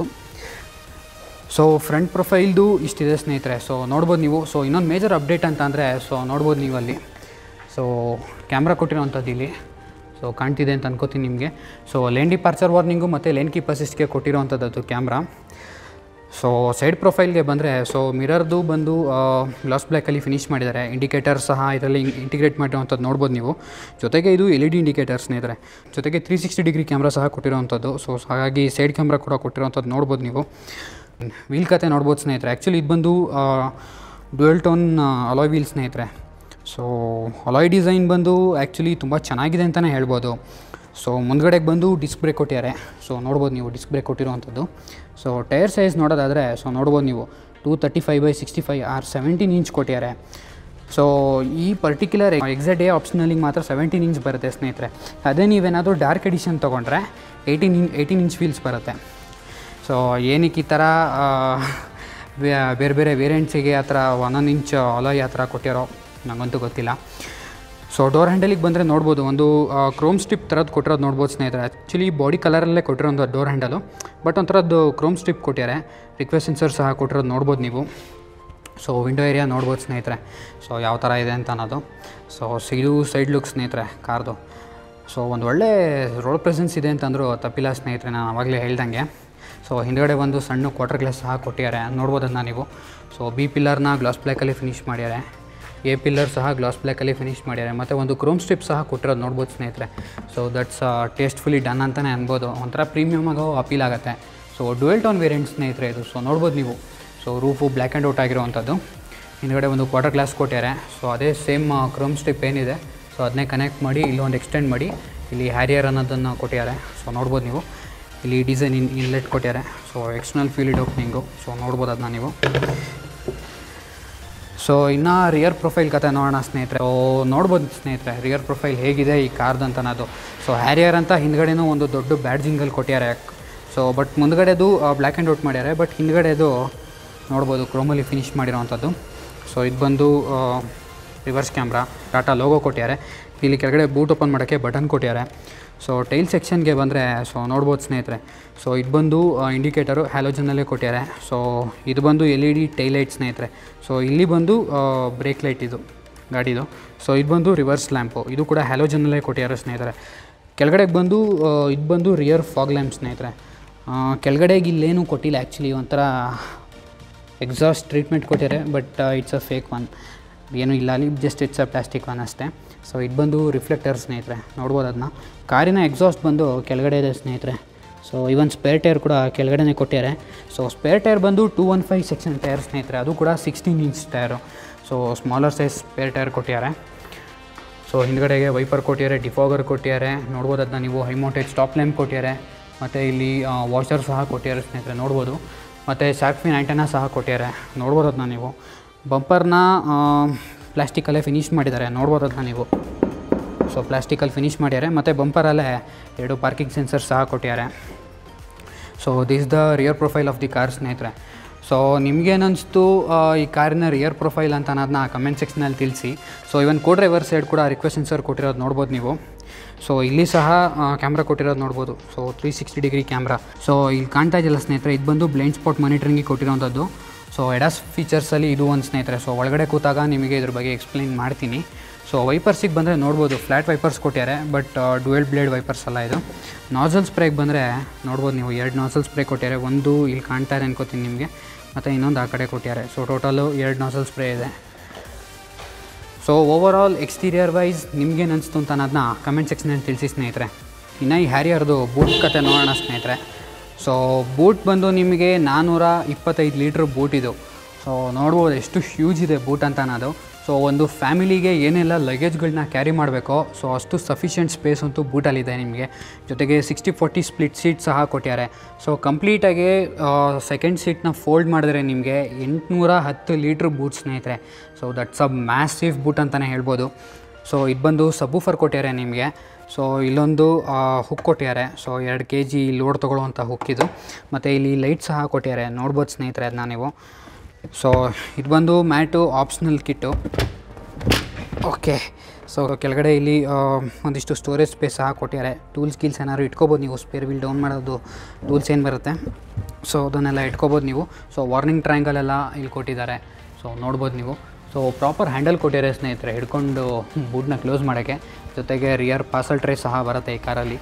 ಸೊ ಫ್ರಂಟ್ ಪ್ರೊಫೈಲ್ದು ಇಷ್ಟಿದೆ ಸ್ನೇಹಿತರೆ ಸೊ ನೋಡ್ಬೋದು ನೀವು ಸೊ ಇನ್ನೊಂದು ಮೇಜರ್ ಅಪ್ಡೇಟ್ ಅಂತ ಅಂದರೆ ಸೊ ನೋಡ್ಬೋದು ನೀವು ಅಲ್ಲಿ ಸೊ ಕ್ಯಾಮ್ರಾ ಕೊಟ್ಟಿರೋವಂಥದ್ದು ಇಲ್ಲಿ ಸೊ ಕಾಣ್ತಿದೆ ಅಂತ ಅನ್ಕೋತೀನಿ ನಿಮಗೆ ಸೊ ಲೇನ್ ಡಿಪಾರ್ಚರ್ ವಾರ್ನಿಂಗು ಮತ್ತು ಲೇನ್ ಕೀಪ್ ಅಸಿಸ್ಟ್ಗೆ ಕೊಟ್ಟಿರೋವಂಥದ್ದು ಕ್ಯಾಮ್ರಾ ಸೊ ಸೈಡ್ ಪ್ರೊಫೈಲ್ಗೆ ಬಂದರೆ ಸೊ ಮಿರರ್ದು ಬಂದು ಗ್ಲಾಸ್ ಬ್ಲ್ಯಾಕಲ್ಲಿ ಫಿನಿಶ್ ಮಾಡಿದ್ದಾರೆ ಇಂಡಿಕೇಟರ್ ಸಹ ಇದರಲ್ಲಿ ಇಂಟಿಗ್ರೇಟ್ ಮಾಡಿರುವಂಥದ್ದು ನೋಡ್ಬೋದು ನೀವು ಜೊತೆಗೆ ಇದು ಎಲ್ ಇ ಡಿ ಇಂಡಿಕೇಟರ್ ಸ್ನೇಹಿತರೆ ಜೊತೆಗೆ ತ್ರೀ ಸಿಕ್ಸ್ಟಿ ಡಿಗ್ರಿ ಕ್ಯಾಮ್ರಾ ಸಹ ಕೊಟ್ಟಿರೋವಂಥದ್ದು ಸೊ ಹಾಗಾಗಿ ಸೈಡ್ ಕ್ಯಾಮ್ರಾ ಕೂಡ ಕೊಟ್ಟಿರೋವಂಥದ್ದು ನೋಡ್ಬೋದು ನೀವು ವೀಲ್ ಕತೆ ನೋಡ್ಬೋದು ಸ್ನೇಹಿತರೆ ಆ್ಯಕ್ಚುಲಿ ಇದು ಬಂದು ಡ್ಯುಯಲ್ ಟೋನ್ ಅಲಾಯ್ ವೀಲ್ ಸ್ನೇಹಿತರೆ ಸೊ ಅಲಾಯ್ ಡಿಸೈನ್ ಬಂದು ಆ್ಯಕ್ಚುಲಿ ತುಂಬ ಚೆನ್ನಾಗಿದೆ ಅಂತಲೇ ಹೇಳ್ಬೋದು ಸೊ ಮುಂದ್ಗಡೆಗೆ ಬಂದು ಡಿಸ್ಕ್ ಬ್ರೇಕ್ ಕೊಟ್ಟಿದ್ದಾರೆ ಸೊ ನೋಡ್ಬೋದು ನೀವು ಡಿಸ್ಕ್ ಬ್ರೇಕ್ ಕೊಟ್ಟಿರುವಂಥದ್ದು ಸೊ ಟೈರ್ ಸೈಜ್ ನೋಡೋದಾದರೆ ಸೊ ನೋಡ್ಬೋದು ನೀವು two thirty five by sixty five R seventeen inch ಕೊಟ್ಟಿದ್ದಾರೆ ಸೊ ಈ ಪರ್ಟಿಕ್ಯುಲರ್ ಎಕ್ಸೆಡ್ ಎ ಆಪ್ಷನಲ್ಲಿಗೆ ಮಾತ್ರ ಸೆವೆಂಟೀನ್ ಇಂಚ್ ಬರುತ್ತೆ ಸ್ನೇಹಿತರೆ ಅದೇ ನೀವೇನಾದರೂ ಡಾರ್ಕ್ ಎಡಿಷನ್ ತೊಗೊಂಡ್ರೆ eighteen in eighteen inch wheels ಬರುತ್ತೆ ಸೊ ಏನಕ್ಕೆ ಈ ಥರ ಬೇರೆ ಬೇರೆ ವೇರಿಯಂಟ್ಸಿಗೆ ಆ ಥರ ಒಂದೊಂದು ಇಂಚ್ ಅಲಾಯ್ ಆ ಥರ ಕೊಟ್ಟಿರೋ ನನಗಂತೂ ಗೊತ್ತಿಲ್ಲ ಸೊ ಡೋರ್ ಹ್ಯಾಂಡಲಿಗೆ ಬಂದರೆ ನೋಡ್ಬೋದು ಒಂದು ಕ್ರೋಮ್ ಸ್ಟಿಪ್ ಥರದ್ದು ಕೊಟ್ಟಿರೋದು ನೋಡ್ಬೋದು ಸ್ನೇಹಿತರೆ ಆ್ಯಕ್ಚುಲಿ ಬಾಡಿ ಕಲರಲ್ಲೇ ಕೊಟ್ಟಿರೋ ಒಂದು ಡೋರ್ ಹ್ಯಾಂಡಲು ಬಟ್ ಒಂಥರದ್ದು ಕ್ರೋಮ್ ಸ್ಟಿಪ್ ಕೊಟ್ಟಿದ್ದಾರೆ ರಿಕ್ವೆಸ್ಟ್ ಸೆನ್ಸರ್ ಸಹ ಕೊಟ್ಟಿರೋದು ನೋಡ್ಬೋದು ನೀವು ಸೊ ವಿಂಡೋ ಏರಿಯಾ ನೋಡ್ಬೋದು ಸ್ನೇಹಿತರೆ ಸೊ ಯಾವ ಥರ ಇದೆ ಅಂತ ಅನ್ನೋದು ಸೊ ಇದು ಸೈಡ್ ಲುಕ್ ಸ್ನೇಹಿತರೆ ಕಾರ್ದು ಸೊ ಒಂದು ಒಳ್ಳೆ ರೋಡ್ ಪ್ರೆಸೆನ್ಸ್ ಇದೆ ಅಂತಂದರೂ ತಪ್ಪಿಲ್ಲ ಸ್ನೇಹಿತರೆ ನಾನು ಆವಾಗಲೇ ಹೇಳ್ದಂಗೆ ಸೊ ಹಿಂದ್ಗಡೆ ಒಂದು ಸಣ್ಣ ಕ್ವಾರ್ಟರ್ ಗ್ಲಾಸ್ ಸಹ ಕೊಟ್ಟಿದ್ದಾರೆ ನೋಡ್ಬೋದನ್ನ ನೀವು ಸೊ ಬಿ ಪಿಲ್ಲರ್ನ ಗ್ಲಾಸ್ ಬ್ಲ್ಯಾಕಲ್ಲಿ ಫಿನಿಶ್ ಮಾಡ್ಯಾರೆ ಎ ಪಿಲ್ಲರ್ ಸಹ ಗ್ಲಾಸ್ ಬ್ಲ್ಯಾಕಲ್ಲಿ ಫಿನಿಶ್ ಮಾಡ್ಯಾರೆ ಮತ್ತು ಒಂದು ಕ್ರೋಮ್ ಸ್ಟ್ರಿಪ್ ಸಹ ಕೊಟ್ಟಿರೋದು ನೋಡ್ಬೋದು ಸ್ನೇಹಿತರೆ ಸೊ ದಟ್ಸ್ ಟೇಸ್ಟ್ಫುಲಿ ಡನ್ ಅಂತಲೇ ಅನ್ಬೋದು ಒಂಥರ ಪ್ರೀಮಿಯಮ್ ಆಗೋ ಅಪೀಲ್ ಆಗುತ್ತೆ ಸೊ ಡುವೆಲ್ ಟೋನ್ ವೇರಿಯಂಟ್ ಸ್ನೇಹಿತರೆ ಇದು ಸೊ ನೋಡ್ಬೋದು ನೀವು so roof black and out ಆಗಿರುವಂಥದ್ದು ಹಿಂದ್ಗಡೆ ಒಂದು ಕ್ವಾರ್ಟರ್ ಗ್ಲಾಸ್ ಕೊಟ್ಟಿದ್ದಾರೆ ಸೊ ಅದೇ ಸೇಮ್ ಕ್ರೋಮ್ ಸ್ಟ್ರಿಪ್ ಏನಿದೆ ಸೊ ಅದನ್ನೇ ಕನೆಕ್ಟ್ ಮಾಡಿ ಇಲ್ಲೊಂದು ಎಕ್ಸ್ಟೆಂಡ್ ಮಾಡಿ ಇಲ್ಲಿ ಹ್ಯಾರಿಯರ್ ಅನ್ನೋದನ್ನು ಕೊಟ್ಟಿದ್ದಾರೆ ಸೊ ನೋಡ್ಬೋದು ನೀವು ಇಲ್ಲಿ ಡಿಸೈನ್ ಇನ್ ಇನ್ಲೆಟ್ ಕೊಟ್ಟಿದ್ದಾರೆ so external field opening so ನೋಡ್ಬೋದು ಅದನ್ನ ನೀವು ಸೊ ಇನ್ನು ರಿಯರ್ ಪ್ರೊಫೈಲ್ ಕತೆ ನೋಡೋಣ ಸ್ನೇಹಿತರೆ ಸೊ ನೋಡ್ಬೋದು ಸ್ನೇಹಿತರೆ ರಿಯರ್ ಪ್ರೊಫೈಲ್ ಹೇಗಿದೆ ಈ ಕಾರ್ದು ಅಂತ ಅನ್ನೋದು ಸೊ ಹ್ಯಾರಿಯರ್ ಅಂತ ಹಿಂದ್ಗಡೆನೂ ಒಂದು ದೊಡ್ಡ ಬ್ಯಾಡ್ಜಿಂಗಲ್ಲಿ ಕೊಟ್ಟಿದ್ದಾರೆ ಸೊ ಬಟ್ ಮುಂದ್ಗಡೆದು ಬ್ಲ್ಯಾಕ್ ಆ್ಯಂಡ್ ಔಟ್ ಮಾಡ್ಯಾರೆ ಬಟ್ ಹಿಂದ್ಗಡೆದು ನೋಡ್ಬೋದು ಕ್ರೋಮಲ್ಲಿ ಫಿನಿಶ್ ಮಾಡಿರೋವಂಥದ್ದು ಸೊ ಇದು ಬಂದು ರಿವರ್ಸ್ ಕ್ಯಾಮ್ರಾ ಟಾಟಾ ಲೋಗೋ ಕೊಟ್ಟಿದ್ದಾರೆ ಇಲ್ಲಿ ಕೆಳಗಡೆ ಬೂಟ್ ಓಪನ್ ಮಾಡೋಕ್ಕೆ ಬಟನ್ ಕೊಟ್ಟಿದ್ದಾರೆ ಸೊ ಟೈಲ್ ಸೆಕ್ಷನ್ಗೆ ಬಂದರೆ ಸೊ ನೋಡ್ಬೋದು ಸ್ನೇಹಿತರೆ ಸೊ ಇದು ಬಂದು ಇಂಡಿಕೇಟರು ಹ್ಯಾಲೋಜನಲ್ಲೇ ಕೊಟ್ಟಿದ್ದಾರೆ ಸೊ ಇದು ಬಂದು L E D tail light ಸ್ನೇಹಿತರೆ ಸೊ ಇಲ್ಲಿ ಬಂದು ಬ್ರೇಕ್ ಲೈಟ್ ಇದು ಗಾಡಿದು ಸೊ ಇದು ಬಂದು ರಿವರ್ಸ್ ಲ್ಯಾಂಪು ಇದು ಕೂಡ ಹ್ಯಾಲೋಜನಲ್ಲೇ ಕೊಟ್ಟಿದ್ದಾರೆ ಸ್ನೇಹಿತರೆ ಕೆಳಗಡೆಗೆ ಬಂದು ಇದು ಬಂದು ರಿಯರ್ ಫಾಗ್ ಲ್ಯಾಂಪ್ ಸ್ನೇಹಿತರೆ ಕೆಳಗಡೆಗೆ ಇಲ್ಲೇನು ಕೊಟ್ಟಿಲ್ಲ ಆ್ಯಕ್ಚುಲಿ ಒಂಥರ ಎಕ್ಸಾಸ್ಟ್ ಟ್ರೀಟ್ಮೆಂಟ್ ಕೊಟ್ಟಿದ್ದಾರೆ but it's a fake one ಏನೂ ಇಲ್ಲ ಅಲ್ಲಿ just it's a plastic one ಅಷ್ಟೇ ಸೊ ಇದು ಬಂದು ರಿಫ್ಲೆಕ್ಟರ್ ಸ್ನೇಹಿತರೆ ನೋಡ್ಬೋದು ಅದನ್ನ ಕಾರಿನ ಎಕ್ಸಾಸ್ಟ್ ಬಂದು ಕೆಳಗಡೆ ಇದೆ ಸ್ನೇಹಿತರೆ ಸೊ ಇವನ್ ಸ್ಪೇರ್ ಟೈರ್ ಕೂಡ ಕೆಳಗಡೆನೇ ಕೊಟ್ಟಿದ್ದಾರೆ ಸೊ ಸ್ಪೇರ್ ಟೈರ್ ಬಂದು two one five section tyre ಸ್ನೇಹಿತರೆ ಅದು ಕೂಡ sixteen inch tyre so smaller size spare tyre ಕೊಟ್ಟಿದ್ದಾರೆ ಸೊ ಹಿಂದ್ಗಡೆಗೆ ವೈಪರ್ ಕೊಟ್ಟಿದ್ದಾರೆ ಡಿಫಾಗರ್ ಕೊಟ್ಟಿದ್ದಾರೆ ನೋಡ್ಬೋದು ಅದನ್ನ ನೀವು ಹೈ ಮೌಂಟೇಜ್ ಸ್ಟಾಪ್ ಲ್ಯಾಂಪ್ ಕೊಟ್ಟಿದ್ದಾರೆ ಮತ್ತು ಇಲ್ಲಿ ವಾಷರ್ ಸಹ ಕೊಟ್ಟಿದ್ದಾರೆ ಸ್ನೇಹಿತರೆ ನೋಡ್ಬೋದು ಮತ್ತು ಶಾರ್ಕ್ಫಿನ್ ಆ್ಯಂಟನ ಸಹ ಕೊಟ್ಟಿದ್ದಾರೆ ನೋಡ್ಬೋದು ಅದನ್ನ ನೀವು ಬಂಪರ್ನ ಪ್ಲಾಸ್ಟಿಕಲ್ಲೇ ಫಿನಿಶ್ ಮಾಡಿದ್ದಾರೆ ನೋಡ್ಬೋದು ಅದನ್ನ ನೀವು ಸೊ ಪ್ಲಾಸ್ಟಿಕಲ್ಲಿ ಫಿನಿಶ್ ಮಾಡ್ಯಾರೆ ಮತ್ತು ಬಂಪರಲ್ಲೇ ಎರಡು ಪಾರ್ಕಿಂಗ್ ಸೆನ್ಸರ್ ಸಹ ಕೊಟ್ಟಿದ್ದಾರೆ so this the rear profile of the car ಸ್ನೇಹಿತರೆ ಸೊ ನಿಮ್ಗೇನಿಸ್ತು ಈ ಕಾರಿನ ರಿಯರ್ ಪ್ರೊಫೈಲ್ ಅಂತ ಅನ್ನೋದನ್ನ ಕಮೆಂಟ್ ಸೆಕ್ಷನಲ್ಲಿ ತಿಳಿಸಿ so even co driver side ಕೂಡ ರಿಕ್ವೆಸ್ಟ್ ಸೆನ್ಸರ್ ಕೊಟ್ಟಿರೋದು ನೋಡ್ಬೋದು ನೀವು ಸೊ ಇಲ್ಲಿ ಸಹ ಕ್ಯಾಮ್ರಾ ಕೊಟ್ಟಿರೋದು ನೋಡ್ಬೋದು so three sixty degree camera so ಇಲ್ಲಿ ಕಾಣ್ತಾ ಇದೆಯಲ್ಲ ಸ್ನೇಹಿತರೆ ಇದು ಬಂದು ಬ್ಲೈಂಡ್ ಸ್ಪಾಟ್ ಮಾನಿಟ್ರಿಂಗಿಗೆ ಕೊಟ್ಟಿರೋಂಥದ್ದು ಸೊ ಎಡಾಸ್ ಫೀಚರ್ಸಲ್ಲಿ ಇದು ಒಂದು ಸ್ನೇಹಿತರೆ ಸೊ ಒಳಗಡೆ ಕೂತಾಗ ನಿಮಗೆ ಇದ್ರ ಬಗ್ಗೆ ಎಕ್ಸ್ಪ್ಲೈನ್ ಮಾಡ್ತೀನಿ ಸೊ ವೈಪರ್ಸಿಗೆ ಬಂದರೆ ನೋಡ್ಬೋದು ಫ್ಲ್ಯಾಟ್ ವೈಪರ್ಸ್ ಕೊಟ್ಟಿದ್ದಾರೆ ಬಟ್ ಡುವೆಲ್ ಬ್ಲೇಡ್ ವೈಪರ್ಸ್ ಅಲ್ಲ ಇದು ನಾಸಲ್ ಸ್ಪ್ರೇಗೆ ಬಂದರೆ ನೋಡ್ಬೋದು ನೀವು ಎರಡು ನಾಸಲ್ ಸ್ಪ್ರೇ ಕೊಟ್ಟಿದ್ದಾರೆ ಒಂದು ಇಲ್ಲಿ ಕಾಣ್ತಾ ಇದೆ ಅನ್ಕೋತೀನಿ ನಿಮಗೆ ಮತ್ತು ಇನ್ನೊಂದು ಆ ಕಡೆ ಕೊಟ್ಟಿದ್ದಾರೆ ಸೊ ಟೋಟಲು ಎರಡು ನಾಸಲ್ ಸ್ಪ್ರೇ ಇದೆ so over all exterior wise ನಿಮ್ಗೇನು ಅನಿಸ್ತು ಅಂತ ಅನ್ನೋದನ್ನ ಕಮೆಂಟ್ ಸೆಕ್ಷನಲ್ಲಿ ತಿಳಿಸಿ ಸ್ನೇಹಿತರೆ ಇನ್ನು ಈ ಹ್ಯಾರಿಯರ್ದು ಬೂಟ್ ಕತೆ ನೋಡೋಣ ಸ್ನೇಹಿತರೆ ಸೊ ಬೂಟ್ ಬಂದು ನಿಮಗೆ ನಾನ್ನೂರ ಇಪ್ಪತ್ತೈದು ಲೀಟ್ರ್ ಬೂಟ್ ಇದು ಸೊ ನೋಡ್ಬೋದು ಎಷ್ಟು ಹ್ಯೂಜ್ ಇದೆ ಬೂಟ್ ಅಂತ ಅನ್ನೋದು ಸೊ ಒಂದು ಫ್ಯಾಮಿಲಿಗೆ ಏನೆಲ್ಲ ಲಗೇಜ್ಗಳನ್ನ ಕ್ಯಾರಿ ಮಾಡಬೇಕೋ ಸೊ ಅಷ್ಟು ಸಫಿಷಿಯೆಂಟ್ ಸ್ಪೇಸ್ ಅಂತೂ ಬೂಟಲ್ಲಿದೆ ನಿಮಗೆ ಜೊತೆಗೆ ಸಿಕ್ಸ್ಟಿ ಫೋರ್ಟಿ ಸ್ಪ್ಲಿಟ್ ಸೀಟ್ ಸಹ ಕೊಟ್ಟಿದ್ದಾರೆ ಸೊ ಕಂಪ್ಲೀಟಾಗಿ ಸೆಕೆಂಡ್ ಸೀಟ್ನ ಫೋಲ್ಡ್ ಮಾಡಿದ್ರೆ ನಿಮಗೆ ಎಂಟುನೂರ ಹತ್ತು ಲೀಟ್ರ್ ಬೂಟ್ ಸ್ನೇಹಿತರೆ so that's a massive boot ಅಂತಲೇ ಹೇಳ್ಬೋದು ಸೊ ಇದು ಬಂದು ಸಬ್ಬೂಫರ್ ಕೊಟ್ಟಿದ್ದಾರೆ ನಿಮಗೆ ಸೊ ಇಲ್ಲೊಂದು ಹುಕ್ ಕೊಟ್ಟಿದ್ದಾರೆ ಸೊ ಎರಡು ಕೆ ಜಿ ಲೋಡ್ ತೊಗೊಳ್ಳುವಂಥ ಹುಕ್ ಇದು ಮತ್ತು ಇಲ್ಲಿ ಲೈಟ್ ಸಹ ಕೊಟ್ಟಿದ್ದಾರೆ ನೋಡ್ಬೋದು ಸ್ನೇಹಿತರೆ ಅದನ್ನ ನೀವು ಸೊ ಇದು ಬಂದು mat optional kit okay so ಕೆಳಗಡೆ ಇಲ್ಲಿ ಆ, ಒಂದಿಷ್ಟು ಸ್ಟೋರೇಜ್ ಸ್ಪೇಸ್ ಸಹ ಕೊಟ್ಟಿದ್ದಾರೆ ಟೂಲ್ಸ್ ಗೀಲ್ಸ್ ಏನಾದ್ರು ಇಟ್ಕೋಬೋದು ನೀವು ಸ್ಪೇರ್ ವೀಲ್ ಡೌನ್ ಮಾಡೋದು ಟೂಲ್ಸ್ ಏನು ಬರುತ್ತೆ ಸೊ ಅದನ್ನೆಲ್ಲ ಇಟ್ಕೋಬೋದು ನೀವು ಸೊ ವಾರ್ನಿಂಗ್ ಟ್ರಯಾಂಗಲ್ ಎಲ್ಲ ಇಲ್ಲಿ ಕೊಟ್ಟಿದ್ದಾರೆ ಸೊ ನೋಡ್ಬೋದು ನೀವು ಸೊ ಪ್ರಾಪರ್ ಹ್ಯಾಂಡಲ್ ಕೊಟ್ಟಿದ್ದಾರೆ ಸ್ನೇಹಿತರೆ ಹಿಡ್ಕೊಂಡು ಬೂಟ್ನ ಕ್ಲೋಸ್ ಮಾಡೋಕ್ಕೆ ಜೊತೆಗೆ ರಿಯರ್ ಪಾರ್ಸಲ್ ಟ್ರೇ ಸಹ ಬರುತ್ತೆ ಈ ಕಾರಲ್ಲಿ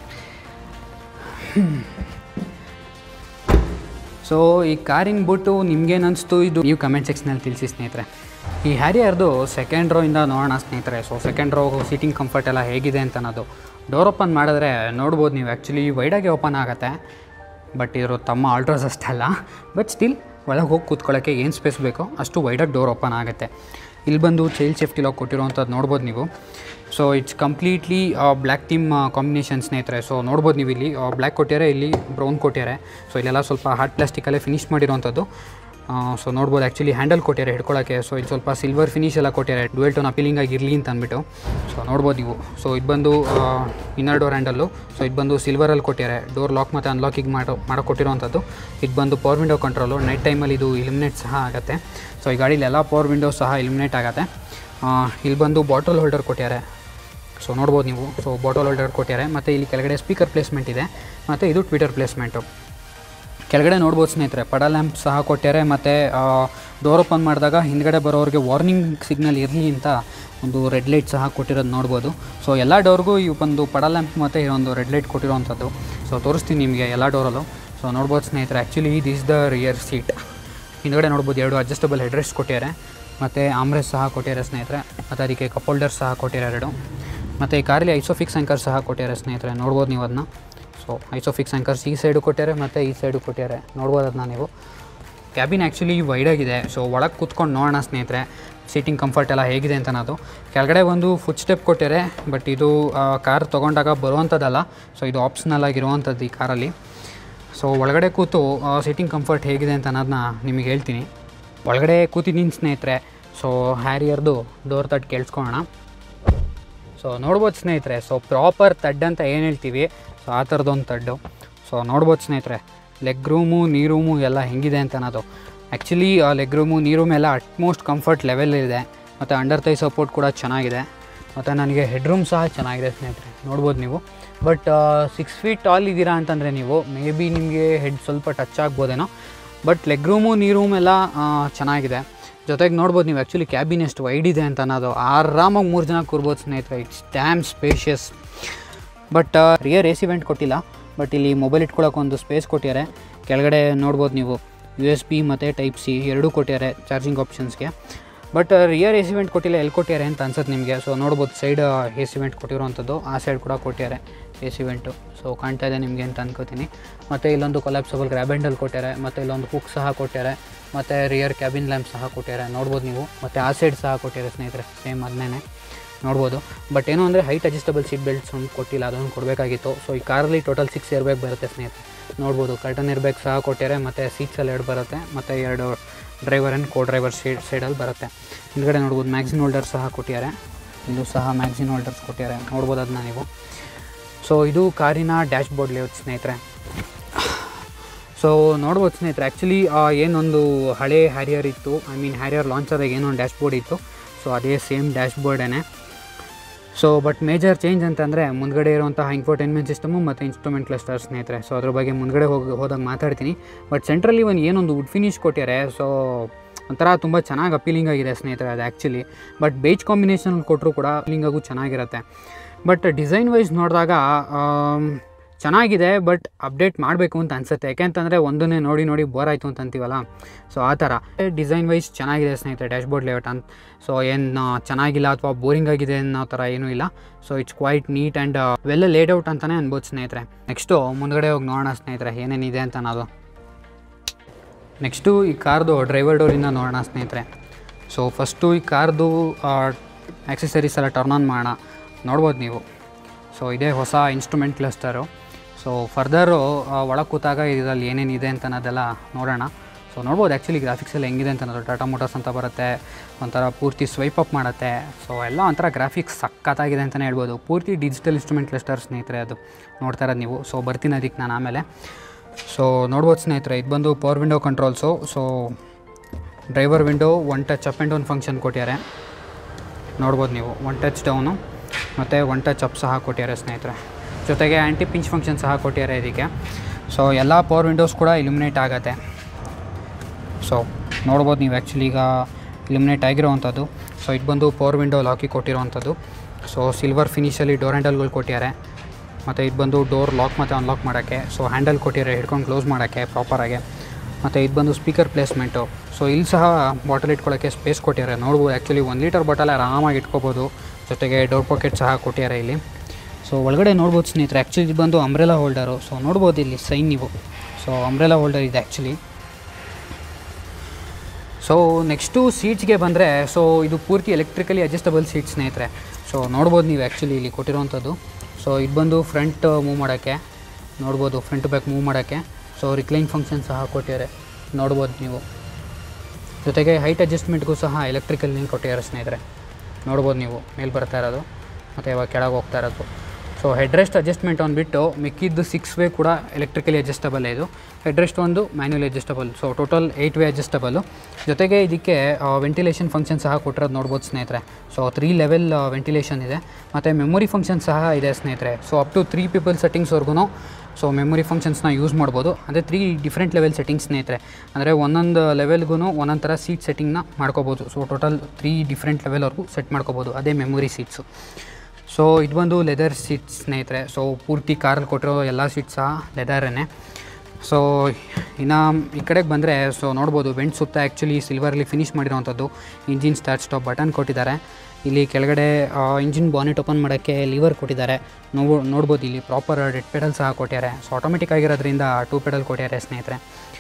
ಸೊ ಈ ಕಾರಿನ ಬುಟ್ಟು ನಿಮ್ಗೇನು ಅನಿಸ್ತು ಇದು ನೀವು ಕಮೆಂಟ್ ಸೆಕ್ಷನಲ್ಲಿ ತಿಳಿಸಿ ಸ್ನೇಹಿತರೆ ಈ ಹ್ಯಾರಿಯರ್ದು ಸೆಕೆಂಡ್ ರೋ ಇಂದ ನೋಡೋಣ ಸ್ನೇಹಿತರೆ so second row seating comfort ಎಲ್ಲ ಹೇಗಿದೆ ಅಂತ ಅನ್ನೋದು ಡೋರ್ ಓಪನ್ ಮಾಡಿದ್ರೆ ನೋಡ್ಬೋದು ನೀವು ಆ್ಯಕ್ಚುಲಿ ವೈಡಾಗಿ ಓಪನ್ ಆಗುತ್ತೆ ಬಟ್ ಇದ್ರ ತಮ್ಮ ಆಲ್ಟ್ರೋಸ್ ಅಷ್ಟಲ್ಲ ಬಟ್ ಸ್ಟಿಲ್ ಒಳಗೆ ಹೋಗಿ ಕೂತ್ಕೊಳ್ಳೋಕ್ಕೆ ಏನು ಸ್ಪೇಸ್ ಬೇಕೋ ಅಷ್ಟು ವೈಡಾಗಿ ಡೋರ್ ಓಪನ್ ಆಗುತ್ತೆ ಇಲ್ಲಿ ಬಂದು ಚೈಲ್ಡ್ ಸೇಫ್ಟಿ ಲಾಕ್ ಕೊಟ್ಟಿರೋವಂಥದ್ದು ನೋಡ್ಬೋದು ನೀವು so it's completely black theme combination ಸ್ನೇಹಿತರೆ ಸೊ ನೋಡ್ಬೋದು ನೀವು ಇಲ್ಲಿ ಬ್ಲ್ಯಾಕ್ ಕೊಟ್ಟಿದ್ದಾರೆ ಇಲ್ಲಿ ಬ್ರೌನ್ ಕೊಟ್ಟಿದ್ದಾರೆ ಸೊ ಇಲ್ಲೆಲ್ಲ ಸ್ವಲ್ಪ ಹಾರ್ಡ್ ಪ್ಲಾಸ್ಟಿಕಲ್ಲೇ ಫಿನಿಶ್ ಮಾಡಿರೋವಂಥದ್ದು ಸೊ ನೋಡ್ಬೋದು ಆ್ಯಕ್ಚುಲಿ ಹ್ಯಾಂಡಲ್ ಕೊಟ್ಟಿದ್ದಾರೆ ಹಿಡ್ಕೊಳ್ಳೋಕ್ಕೆ ಸೊ ಇದು ಸ್ವಲ್ಪ ಸಿಲ್ವರ್ ಫಿನಿಶ್ ಎಲ್ಲ ಕೊಟ್ಟಿದ್ದಾರೆ ಡುವೆಲ್ ಟೋನ್ ಅಪೀಲಿಂಗ್ ಆಗಿರಲಿ ಅಂತ ಅಂದ್ಬಿಟ್ಟು ಸೊ ನೋಡ್ಬೋದು ನೀವು ಸೊ ಇದು ಬಂದು ಇನ್ನರ್ ಡೋರ್ ಹ್ಯಾಂಡಲ್ಲು ಸೊ ಇದು ಬಂದು ಸಿಲ್ವರಲ್ಲಿ ಕೊಟ್ಟಿದ್ದಾರೆ ಡೋರ್ ಲಾಕ್ ಮತ್ತು ಅನ್ಲಾಕಿಂಗ್ ಮಾಡೋ ಮಾಡೋ ಕೊಟ್ಟಿರೋವಂಥದ್ದು ಇದು ಬಂದು ಪವರ್ ವಿಂಡೋ ಕಂಟ್ರೋಲು ನೈಟ್ ಟೈಮಲ್ಲಿ ಇದು ಇಲಿಮಿನೇಟ್ ಸಹ ಆಗುತ್ತೆ ಸೊ ಈ ಗಾಡೀಲಿ ಎಲ್ಲ ಪವರ್ ವಿಂಡೋ ಸಹ ಇಲಿಮಿನೇಟ್ ಆಗುತ್ತೆ ಆ, ಇಲ್ಲಿ ಬಂದು ಬಾಟಲ್ ಹೋಲ್ಡರ್ ಕೊಟ್ಟಿದ್ದಾರೆ ಸೊ ನೋಡ್ಬೋದು ನೀವು ಸೊ ಬಾಟಲ್ ಹೋಲ್ಡರ್ ಕೊಟ್ಟಿದ್ದಾರೆ ಮತ್ತು ಇಲ್ಲಿ ಕೆಳಗಡೆ ಸ್ಪೀಕರ್ ಪ್ಲೇಸ್ಮೆಂಟ್ ಇದೆ ಮತ್ತು ಇದು ಟ್ವಿಟರ್ ಪ್ಲೇಸ್ಮೆಂಟು ಕೆಳಗಡೆ ನೋಡ್ಬೋದು ಸ್ನೇಹಿತರೆ ಪಡ ಲ್ಯಾಂಪ್ ಸಹ ಕೊಟ್ಟಾರೆ ಮತ್ತು ಡೋರ್ ಓಪನ್ ಮಾಡಿದಾಗ ಹಿಂದ್ಗಡೆ ಬರೋರಿಗೆ ವಾರ್ನಿಂಗ್ ಸಿಗ್ನಲ್ ಇರಲಿ ಅಂತ ಒಂದು ರೆಡ್ ಲೈಟ್ ಸಹ ಕೊಟ್ಟಿರೋದು ನೋಡ್ಬೋದು ಸೊ ಎಲ್ಲ ಡೋರ್ಗೂ ಈ ಒಂದು ಪಡ ಲ್ಯಾಂಪ್ ಮತ್ತು ಈ ಒಂದು ರೆಡ್ ಲೈಟ್ ಕೊಟ್ಟಿರೋವಂಥದ್ದು ಸೊ ತೋರಿಸ್ತೀನಿ ನಿಮಗೆ ಎಲ್ಲ ಡೋರಲ್ಲೂ ಸೊ ನೋಡ್ಬೋದು ಸ್ನೇಹಿತರೆ actually this the rear seat ಹಿಂದ್ಗಡೆ ನೋಡ್ಬೋದು ಎರಡು ಅಡ್ಜಸ್ಟಬಲ್ ಹೆಡ್ರೆಸ್ಟ್ ಕೊಟ್ಟಿದ್ದಾರೆ ಮತ್ತು ಆಮ್ರೆಸ್ ಸಹ ಕೊಟ್ಟಿದ್ದಾರೆ ಸ್ನೇಹಿತರೆ ಮತ್ತು ಅದಕ್ಕೆ ಕಪ್ ಹೋಲ್ಡರ್ ಸಹ ಕೊಟ್ಟಿದ್ದಾರೆ ಎರಡು ಮತ್ತು ಈ ಕಾರಲ್ಲಿ ಐಸೋಫಿಕ್ಸ್ ಆ್ಯಂಕರ್ ಸಹ ಕೊಟ್ಟಿದ್ದಾರೆ ಸ್ನೇಹಿತರೆ ನೋಡ್ಬೋದು ನೀವು ಅದನ್ನ ಸೊ ಐಸೋಫಿಕ್ಸ್ ಆ್ಯಂಕರ್ಸ್ ಈ ಸೈಡು ಕೊಟ್ಟಿದ್ದಾರೆ ಮತ್ತು ಈ ಸೈಡು ಕೊಟ್ಟಿದ್ದಾರೆ ನೋಡ್ಬೋದು ಅದನ್ನ ನೀವು ಕ್ಯಾಬಿನ್ ಆ್ಯಕ್ಚುಲಿ ವೈಡಾಗಿದೆ ಸೊ ಒಳಗೆ ಕೂತ್ಕೊಂಡು ನೋಡೋಣ ಸ್ನೇಹಿತರೆ ಸೀಟಿಂಗ್ ಕಂಫರ್ಟ್ ಎಲ್ಲ ಹೇಗಿದೆ ಅಂತ ಅನ್ನೋದು ಕೆಳಗಡೆ ಒಂದು ಫುಡ್ ಸ್ಟೆಪ್ ಕೊಟ್ಟಿದ್ದಾರೆ ಬಟ್ ಇದು ಕಾರ್ ತೊಗೊಂಡಾಗ ಬರುವಂಥದ್ದಲ್ಲ ಸೊ ಇದು ಆಪ್ಷನಲ್ ಆಗಿರುವಂಥದ್ದು ಈ ಕಾರಲ್ಲಿ ಸೊ ಒಳಗಡೆ ಕೂತು ಸೀಟಿಂಗ್ ಕಂಫರ್ಟ್ ಹೇಗಿದೆ ಅಂತ ಅನ್ನೋದನ್ನ ನಿಮಗೆ ಹೇಳ್ತೀನಿ ಒಳಗಡೆ ಕೂತಿದ್ದೀನಿ ಸ್ನೇಹಿತರೆ ಸೊ ಹ್ಯಾರಿಯರ್ದು ಡೋರ್ ತಟ್ಟು ಕೇಳಿಸ್ಕೊಳ್ಳೋಣ ಸೊ ನೋಡ್ಬೋದು ಸ್ನೇಹಿತರೆ ಸೊ ಪ್ರಾಪರ್ ತಡ್ ಅಂತ ಏನು ಹೇಳ್ತೀವಿ ಸೊ ಆ ಥರದೊಂದು ತಡ್ಡು ಸೊ ನೋಡ್ಬೋದು ಸ್ನೇಹಿತರೆ ಲೆಗ್ ರೂಮು ನೀ ರೂಮು ಎಲ್ಲ ಹೆಂಗಿದೆ ಅಂತ ಅನ್ನೋದು ಆ್ಯಕ್ಚುಲಿ ಆ ಲೆಗ್ ರೂಮು ನೀ ರೂಮ್ ಎಲ್ಲ ಅಟ್ಮೋಸ್ಟ್ ಕಂಫರ್ಟ್ ಲೆವೆಲ್ ಇದೆ ಮತ್ತು ಅಂಡರ್ ತೈ ಸಪೋರ್ಟ್ ಕೂಡ ಚೆನ್ನಾಗಿದೆ ಮತ್ತು ನನಗೆ ಹೆಡ್ ರೂಮ್ ಸಹ ಚೆನ್ನಾಗಿದೆ ಸ್ನೇಹಿತರೆ ನೋಡ್ಬೋದು ನೀವು ಬಟ್ ಸಿಕ್ಸ್ ಫೀಟ್ ಟಾಲ್ ಇದ್ದೀರಾ ಅಂತಂದರೆ ನೀವು ಮೇ ಬಿ ನಿಮಗೆ ಹೆಡ್ ಸ್ವಲ್ಪ ಟಚ್ ಆಗ್ಬೋದೇನೋ but leg room knee room ಎಲ್ಲ ಆ, ಚೆನ್ನಾಗಿದೆ ಜೊತೆಗೆ ನೋಡ್ಬೋದು ನೀವು ಆ್ಯಕ್ಚುಲಿ ಕ್ಯಾಬಿನ್ ಎಷ್ಟು ವೈಡ್ ಇದೆ ಅಂತ ಅನ್ನೋದು ಆರಾಮಾಗಿ ಮೂರು ಜನ ಕೂರ್ಬೋದು ಸ್ನೇಹಿತರೆ it's damn spacious but rear A C vent ಕೊಟ್ಟಿಲ್ಲ ಬಟ್ ಇಲ್ಲಿ ಮೊಬೈಲ್ ಇಟ್ಕೊಳ್ಳೋಕೆ ಒಂದು ಸ್ಪೇಸ್ ಕೊಟ್ಟಿದ್ದಾರೆ ಕೆಳಗಡೆ ನೋಡ್ಬೋದು ನೀವು ಯು ಎಸ್ ಬಿ ಮತ್ತು ಟೈಪ್ ಸಿ ಎರಡೂ ಕೊಟ್ಟಿದ್ದಾರೆ ಚಾರ್ಜಿಂಗ್ ಆಪ್ಷನ್ಸ್ಗೆ but rear A C vent ಕೊಟ್ಟಿಲ್ಲ ಎಲ್ಲಿ ಕೊಟ್ಟಿದ್ದಾರೆ ಅಂತ ಅನ್ಸುತ್ತೆ ನಿಮಗೆ ಸೊ ನೋಡ್ಬೋದು ಸೈಡ್ ಎ ಸಿ ವೆಂಟ್ ಕೊಟ್ಟಿರೋವಂಥದ್ದು ಆ ಸೈಡ್ ಕೂಡ ಕೊಟ್ಟಿದ್ದಾರೆ ಎ ಸಿ ವೆಂಟು ಸೊ ಕಾಣ್ತಾ ಇದೆ ನಿಮಗೆ ಅಂತ ಅನ್ಕೋತೀನಿ ಮತ್ತು ಇಲ್ಲೊಂದು ಕೊಲಾಪ್ಸಬಲ್ ಗ್ರ್ಯಾಬ್ ಹ್ಯಾಂಡಲ್ ಕೊಟ್ಟಾರೆ ಮತ್ತು ಇಲ್ಲೊಂದು ಹುಕ್ ಸಹ ಕೊಟ್ಟಾರೆ ಮತ್ತು ರಿಯರ್ ಕ್ಯಾಬಿನ್ ಲ್ಯಾಂಪ್ ಸಹ ಕೊಟ್ಟಿದ್ದಾರೆ ನೋಡ್ಬೋದು ನೀವು ಮತ್ತು ಆ ಸೈಡ್ ಸಹ ಕೊಟ್ಟಿದ್ದಾರೆ ಸ್ನೇಹಿತರೆ ಸೇಮ್ ಅದನ್ನೇ ನೋಡ್ಬೋದು ಬಟ್ ಏನು ಅಂದರೆ ಹೈಟ್ ಅಡ್ಜಸ್ಟಬಲ್ ಸೀಟ್ ಬೆಲ್ಟ್ಸ್ ಒಂದು ಕೊಟ್ಟಿಲ್ಲ ಅದೊಂದು ಕೊಡಬೇಕಾಗಿತ್ತು ಸೊ ಈ ಕಾರಲ್ಲಿ ಟೋಟಲ್ ಸಿಕ್ಸ್ ಇಯರ್ ಬ್ಯಾಗ್ ಬರುತ್ತೆ ಸ್ನೇಹಿತರೆ ನೋಡ್ಬೋದು ಕರ್ಟನ್ ಇಯರ್ ಬ್ಯಾಗ್ ಸಹ ಕೊಟ್ಟಿದ್ದಾರೆ ಮತ್ತು ಸೀಟ್ಸಲ್ಲಿ ಎರಡು ಬರುತ್ತೆ ಮತ್ತು ಎರಡು driver and co driver side ಸೈಡಲ್ಲಿ ಬರುತ್ತೆ ಹಿಂದ್ಗಡೆ ನೋಡ್ಬೋದು ಮ್ಯಾಗ್ಸಿನ್ ಹೋಲ್ಡರ್ ಸಹ ಕೊಟ್ಟಿದ್ದಾರೆ ಇದು ಸಹ ಮ್ಯಾಗ್ಸಿನ್ ಹೋಲ್ಡರ್ಸ್ ಕೊಟ್ಟಿದ್ದಾರೆ ನೋಡ್ಬೋದು ಅದನ್ನ ನೀವು ಸೊ ಇದು ಕಾರಿನ ಡ್ಯಾಶ್ ಬೋರ್ಡ್ ಲೇಔಟ್ ಸ್ನೇಹಿತರೆ ಸೊ ನೋಡ್ಬೋದು ಸ್ನೇಹಿತರೆ ಆ್ಯಕ್ಚುಲಿ ಏನೊಂದು ಹಳೆ ಹ್ಯಾರಿಯರ್ ಇತ್ತು ಐ ಮೀನ್ ಹ್ಯಾರಿಯರ್ ಲಾಂಚರಾಗ ಏನೊಂದು ಡ್ಯಾಶ್ ಬೋರ್ಡ್ ಇತ್ತು ಸೊ ಅದೇ ಸೇಮ್ ಡ್ಯಾಶ್ ಬೋರ್ಡೇ ಸೊ ಬಟ್ ಮೇಜರ್ ಚೇಂಜ್ ಅಂತಂದರೆ ಮುಂದ್ಗಡೆ ಇರುವಂತಹ ಇನ್ಫೋಟೈನ್ಮೆಂಟ್ ಸಿಸ್ಟಮು ಮತ್ತು ಇನ್ಸ್ಟ್ರೂಮೆಂಟ್ ಕ್ಲಸ್ಟರ್ ಸ್ನೇಹಿತರೆ ಸೊ ಅದ್ರ ಬಗ್ಗೆ ಮುಂದ್ಗಡೆ ಹೋಗಿ ಹೋದಾಗ ಮಾತಾಡ್ತೀನಿ ಬಟ್ ಸೆಂಟ್ರಲ್ಲಿ ಒಂದು ಏನೊಂದು ವುಡ್ ಫಿನಿಶ್ ಕೊಟ್ಟಿದ್ದಾರೆ ಸೊ ಒಂಥರ ತುಂಬ ಚೆನ್ನಾಗಿ ಅಪೀಲಿಂಗ್ ಆಗಿದೆ ಸ್ನೇಹಿತರೆ ಅದು ಆ್ಯಕ್ಚುಲಿ ಬಟ್ ಬೇಜ್ ಕಾಂಬಿನೇಷನ್ ಕೊಟ್ಟರು ಕೂಡ ಅಪೀಲಿಂಗ್ ಆಗು ಚೆನ್ನಾಗಿರುತ್ತೆ ಬಟ್ ಡಿಸೈನ್ ವೈಸ್ ನೋಡಿದಾಗ ಚೆನ್ನಾಗಿದೆ ಬಟ್ ಅಪ್ಡೇಟ್ ಮಾಡಬೇಕು ಅಂತ ಅನಿಸುತ್ತೆ ಯಾಕೆಂತಂದರೆ ಒಂದನ್ನೇ ನೋಡಿ ನೋಡಿ ಬೋರ್ ಆಯಿತು ಅಂತ ಅಂತೀವಲ್ಲ ಸೊ ಆ ಥರ ಡಿಸೈನ್ ವೈಸ್ ಚೆನ್ನಾಗಿದೆ ಸ್ನೇಹಿತರೆ ಡ್ಯಾಶ್ಬೋರ್ಡ್ ಲೇಔಟ್ ಅಂತ ಸೊ ಏನು ಚೆನ್ನಾಗಿಲ್ಲ ಅಥವಾ ಬೋರಿಂಗ್ ಆಗಿದೆ ಅನ್ನೋ ಥರ ಏನೂ ಇಲ್ಲ so it's quite neat and well laid out ಅಂತಲೇ ಅನ್ಬೋದು ಸ್ನೇಹಿತರೆ ನೆಕ್ಸ್ಟು ಮುಂದ್ಗಡೆ ಹೋಗಿ ನೋಡೋಣ ಸ್ನೇಹಿತರೆ ಏನೇನಿದೆ ಅಂತ ಅನ್ನೋದು ನೆಕ್ಸ್ಟು ಈ ಕಾರ್ದು ಡ್ರೈವರ್ ಡೋರಿಂದ ನೋಡೋಣ ಸ್ನೇಹಿತರೆ ಸೊ ಫಸ್ಟು ಈ ಕಾರ್ದು ಆಕ್ಸೆಸರೀಸ್ ಎಲ್ಲ ಟರ್ನ್ ಆನ್ ಮಾಡೋಣ ನೋಡ್ಬೋದು ನೀವು ಸೊ ಇದೇ ಹೊಸ ಇನ್ಸ್ಟ್ರೂಮೆಂಟ್ ಕ್ಲಸ್ಟರು ಸೊ ಫರ್ದರು ಒಳಗೆ ಕೂತಾಗ ಇದರಲ್ಲಿ ಏನೇನಿದೆ ಅಂತ ಅನ್ನೋದೆಲ್ಲ ನೋಡೋಣ ಸೊ ನೋಡ್ಬೋದು ಆ್ಯಕ್ಚುಲಿ ಗ್ರಾಫಿಕ್ಸ್ ಎಲ್ಲ ಹೆಂಗಿದೆ ಅಂತ ಅನ್ನೋದು ಟಾಟಾ ಮೋಟರ್ಸ್ ಅಂತ ಬರುತ್ತೆ ಒಂಥರ ಪೂರ್ತಿ ಸ್ವೈಪ್ ಅಪ್ ಮಾಡುತ್ತೆ ಸೊ ಎಲ್ಲ ಒಂಥರ ಗ್ರಾಫಿಕ್ಸ್ ಸಖತ್ತಾಗಿದೆ ಅಂತಲೇ ಹೇಳ್ಬೋದು ಪೂರ್ತಿ ಡಿಜಿಟಲ್ ಇನ್ಸ್ಟ್ರೂಮೆಂಟ್ ಕ್ಲಸ್ಟರ್ ಸ್ನೇಹಿತರೆ ಅದು ನೋಡ್ತಾ ಇರೋದು ನೀವು ಸೊ ಬರ್ತೀನಿ ಅದಕ್ಕೆ ನಾನು ಆಮೇಲೆ ಸೊ ನೋಡ್ಬೋದು ಸ್ನೇಹಿತರೆ ಇದು ಬಂದು power window controls so driver window one touch up and down function ಕೊಟ್ಟಿದ್ದಾರೆ ನೋಡ್ಬೋದು ನೀವು ಒನ್ ಟಚ್ ಡೌನು ಮತ್ತು ಒನ್ ಟಚ್ ಅಪ್ ಸಹ ಕೊಟ್ಟಿದ್ದಾರೆ ಸ್ನೇಹಿತರೆ ಜೊತೆಗೆ ಆ್ಯಂಟಿ ಪಿಂಚ್ ಫಂಕ್ಷನ್ ಸಹ ಕೊಟ್ಟಿದ್ದಾರೆ ಇದಕ್ಕೆ ಸೊ ಎಲ್ಲ ಪವರ್ ವಿಂಡೋಸ್ ಕೂಡ ಇಲ್ಯುಮಿನೇಟ್ ಆಗುತ್ತೆ ಸೊ ನೋಡ್ಬೋದು ನೀವು ಆ್ಯಕ್ಚುಲಿ ಈಗ ಇಲ್ಯುಮಿನೇಟ್ ಆಗಿರೋವಂಥದ್ದು ಸೊ ಇದು ಬಂದು ಪವರ್ ವಿಂಡೋ ಲಾಕಿ ಕೊಟ್ಟಿರೋವಂಥದ್ದು ಸೊ ಸಿಲ್ವರ್ ಫಿನಿಷಲ್ಲಿ ಡೋರ್ ಹ್ಯಾಂಡಲ್ಗಳು ಕೊಟ್ಟಿದ್ದಾರೆ ಮತ್ತು ಇದು ಬಂದು ಡೋರ್ ಲಾಕ್ ಮತ್ತು ಅನ್ಲಾಕ್ ಮಾಡೋಕ್ಕೆ ಸೊ ಹ್ಯಾಂಡಲ್ ಕೊಟ್ಟಿದ್ದಾರೆ ಹಿಡ್ಕೊಂಡು ಕ್ಲೋಸ್ ಮಾಡೋಕ್ಕೆ ಪ್ರಾಪರಾಗಿ ಮತ್ತು ಇದು ಬಂದು ಸ್ಪೀಕರ್ ಪ್ಲೇಸ್ಮೆಂಟು ಸೊ ಇಲ್ಲಿ ಸಹ ಬಾಟಲ್ ಇಟ್ಕೊಳ್ಳೋಕ್ಕೆ ಸ್ಪೇಸ್ ಕೊಟ್ಟಿದ್ದಾರೆ ನೋಡ್ಬೋದು ಆ್ಯಕ್ಚುಲಿ ಒಂದು ಲೀಟರ್ ಬಾಟಲ್ ಆರಾಮಾಗಿ ಇಟ್ಕೋಬೋದು ಜೊತೆಗೆ ಡೋರ್ ಪಾಕೆಟ್ ಸಹ ಕೊಟ್ಟಿದ್ದಾರೆ ಇಲ್ಲಿ ಸೊ ಒಳಗಡೆ ನೋಡ್ಬೋದು ಸ್ನೇಹಿತರೆ ಆ್ಯಕ್ಚುಲಿ ಇದು ಬಂದು ಅಂಬ್ರೆಲಾ ಹೋಲ್ಡರು ಸೊ ನೋಡ್ಬೋದು ಇಲ್ಲಿ ಸೈನ್ ನೀವು ಸೊ ಅಂಬ್ರೆಲಾ ಹೋಲ್ಡರ್ ಇದೆ ಆ್ಯಕ್ಚುಲಿ ಸೊ ನೆಕ್ಸ್ಟು ಸೀಟ್ಸ್ಗೆ ಬಂದರೆ ಸೊ ಇದು ಪೂರ್ತಿ ಎಲೆಕ್ಟ್ರಿಕಲಿ ಅಡ್ಜಸ್ಟಬಲ್ ಸೀಟ್ ಸ್ನೇಹಿತರೆ ಸೊ ನೋಡ್ಬೋದು ನೀವು ಆ್ಯಕ್ಚುಲಿ ಇಲ್ಲಿ ಕೊಟ್ಟಿರೋವಂಥದ್ದು ಸೊ ಇದು ಬಂದು ಫ್ರಂಟ್ ಮೂವ್ ಮಾಡೋಕ್ಕೆ ನೋಡ್ಬೋದು ಫ್ರಂಟ್ ಬ್ಯಾಕ್ ಮೂವ್ ಮಾಡೋಕ್ಕೆ ಸೊ ರಿಕ್ಲೈನ್ ಫಂಕ್ಷನ್ ಸಹ ಕೊಟ್ಟಿದ್ದಾರೆ ನೋಡ್ಬೋದು ನೀವು ಜೊತೆಗೆ ಹೈಟ್ ಅಡ್ಜಸ್ಟ್ಮೆಂಟ್ಗೂ ಸಹ ಎಲೆಕ್ಟ್ರಿಕಲ್ ಕೊಟ್ಟಿದ್ದಾರೆ ಸ್ನೇಹಿತರೆ ನೋಡ್ಬೋದು ನೀವು ಮೇಲೆ ಬರ್ತಾ ಇರೋದು ಮತ್ತು ಇವಾಗ ಕೆಳಗೆ ಹೋಗ್ತಾ ಇರೋದು ಸೊ ಸೊ ಹೆಡ್ರೆಸ್ಟ್ ಅಡ್ಜಸ್ಟ್ಮೆಂಟ್ ಅಂದ್ಬಿಟ್ಟು ಮಿಕ್ಕಿದ್ದು ಸಿಕ್ಸ್ ವೇ ಕೂಡ ಎಲೆಕ್ಟ್ರಿಕಲಿ ಅಡ್ಜಸ್ಟಬಲ್ ಇದು ಹೆಡ್ರೆಸ್ಟ್ ಒಂದು manual adjustable so total eight way adjustable ಜೊತೆಗೆ ಇದಕ್ಕೆ ವೆಂಟಿಲೇಷನ್ ಫಂಕ್ಷನ್ ಸಹ ಕೊಟ್ಟಿರೋದು ನೋಡ್ಬೋದು ಸ್ನೇಹಿತರೆ ಸೊ ತ್ರೀ ಲೆವೆಲ್ ವೆಂಟಿಲೇಷನ್ ಇದೆ ಮತ್ತು ಮೆಮೊರಿ ಫಂಕ್ಷನ್ ಸಹ ಇದೆ ಸ್ನೇಹಿತರೆ so up to three people ಸೆಟ್ಟಿಂಗ್ಸ್ವರೆಗೂ ಸೊ ಮೆಮೊರಿ ಫಂಕ್ಷನ್ಸ್ನ ಯೂಸ್ ಮಾಡ್ಬೋದು ಅದೇ ತ್ರೀ ಡಿಫ್ರೆಂಟ್ ಲೆವೆಲ್ ಸೆಟ್ಟಿಂಗ್ಸ್ ಸ್ನೇಹಿತರೆ ಅಂದರೆ ಒಂದೊಂದು ಲೆವೆಲ್ಗೂ ಒಂದೊಂದು ಥರ ಸೀಟ್ ಸೆಟ್ಟಿಂಗ್ನ ಮಾಡ್ಕೋಬೋದು ಸೊ ಟೋಟಲ್ ತ್ರೀ ಡಿಫ್ರೆಂಟ್ ಲೆವೆಲ್ವರೆಗೂ ಸೆಟ್ ಮಾಡ್ಕೋಬೋದು ಅದೇ ಮೆಮೊರಿ ಸೀಟ್ಸು ಸೊ ಇದು ಬಂದು ಲೆದರ್ ಸೀಟ್ಸ್ ಸ್ನೇಹಿತರೆ ಸೊ ಪೂರ್ತಿ ಕಾರಲ್ಲಿ ಕೊಟ್ಟಿರೋ ಎಲ್ಲ ಸೀಟ್ಸ್ ಸಹ ಲೆದರೇ ಸೊ ಇನ್ನು ಈ ಕಡೆಗೆ ಬಂದರೆ ಸೊ ನೋಡ್ಬೋದು ವೆಂಟ್ ಸುತ್ತ ಆ್ಯಕ್ಚುಲಿ ಸಿಲ್ವರಲ್ಲಿ ಫಿನಿಶ್ ಮಾಡಿರೋವಂಥದ್ದು ಇಂಜಿನ್ ಸ್ಟಾರ್ಟ್ ಸ್ಟಾಪ್ ಬಟನ್ ಕೊಟ್ಟಿದ್ದಾರೆ ಇಲ್ಲಿ ಕೆಳಗಡೆ ಇಂಜಿನ್ ಬಾನೆಟ್ ಓಪನ್ ಮಾಡೋಕ್ಕೆ ಲಿವರ್ ಕೊಟ್ಟಿದ್ದಾರೆ ನೋವು ನೋಡ್ಬೋದು ಇಲ್ಲಿ ಪ್ರಾಪರ್ ಡೆಡ್ ಪೆಡಲ್ ಸಹ ಕೊಟ್ಟಿದ್ದಾರೆ ಸೊ ಆಟೋಮೆಟಿಕ್ ಆಗಿರೋದ್ರಿಂದ ಟೂ ಪೆಡಲ್ ಕೊಟ್ಟಿದ್ದಾರೆ ಸ್ನೇಹಿತರೆ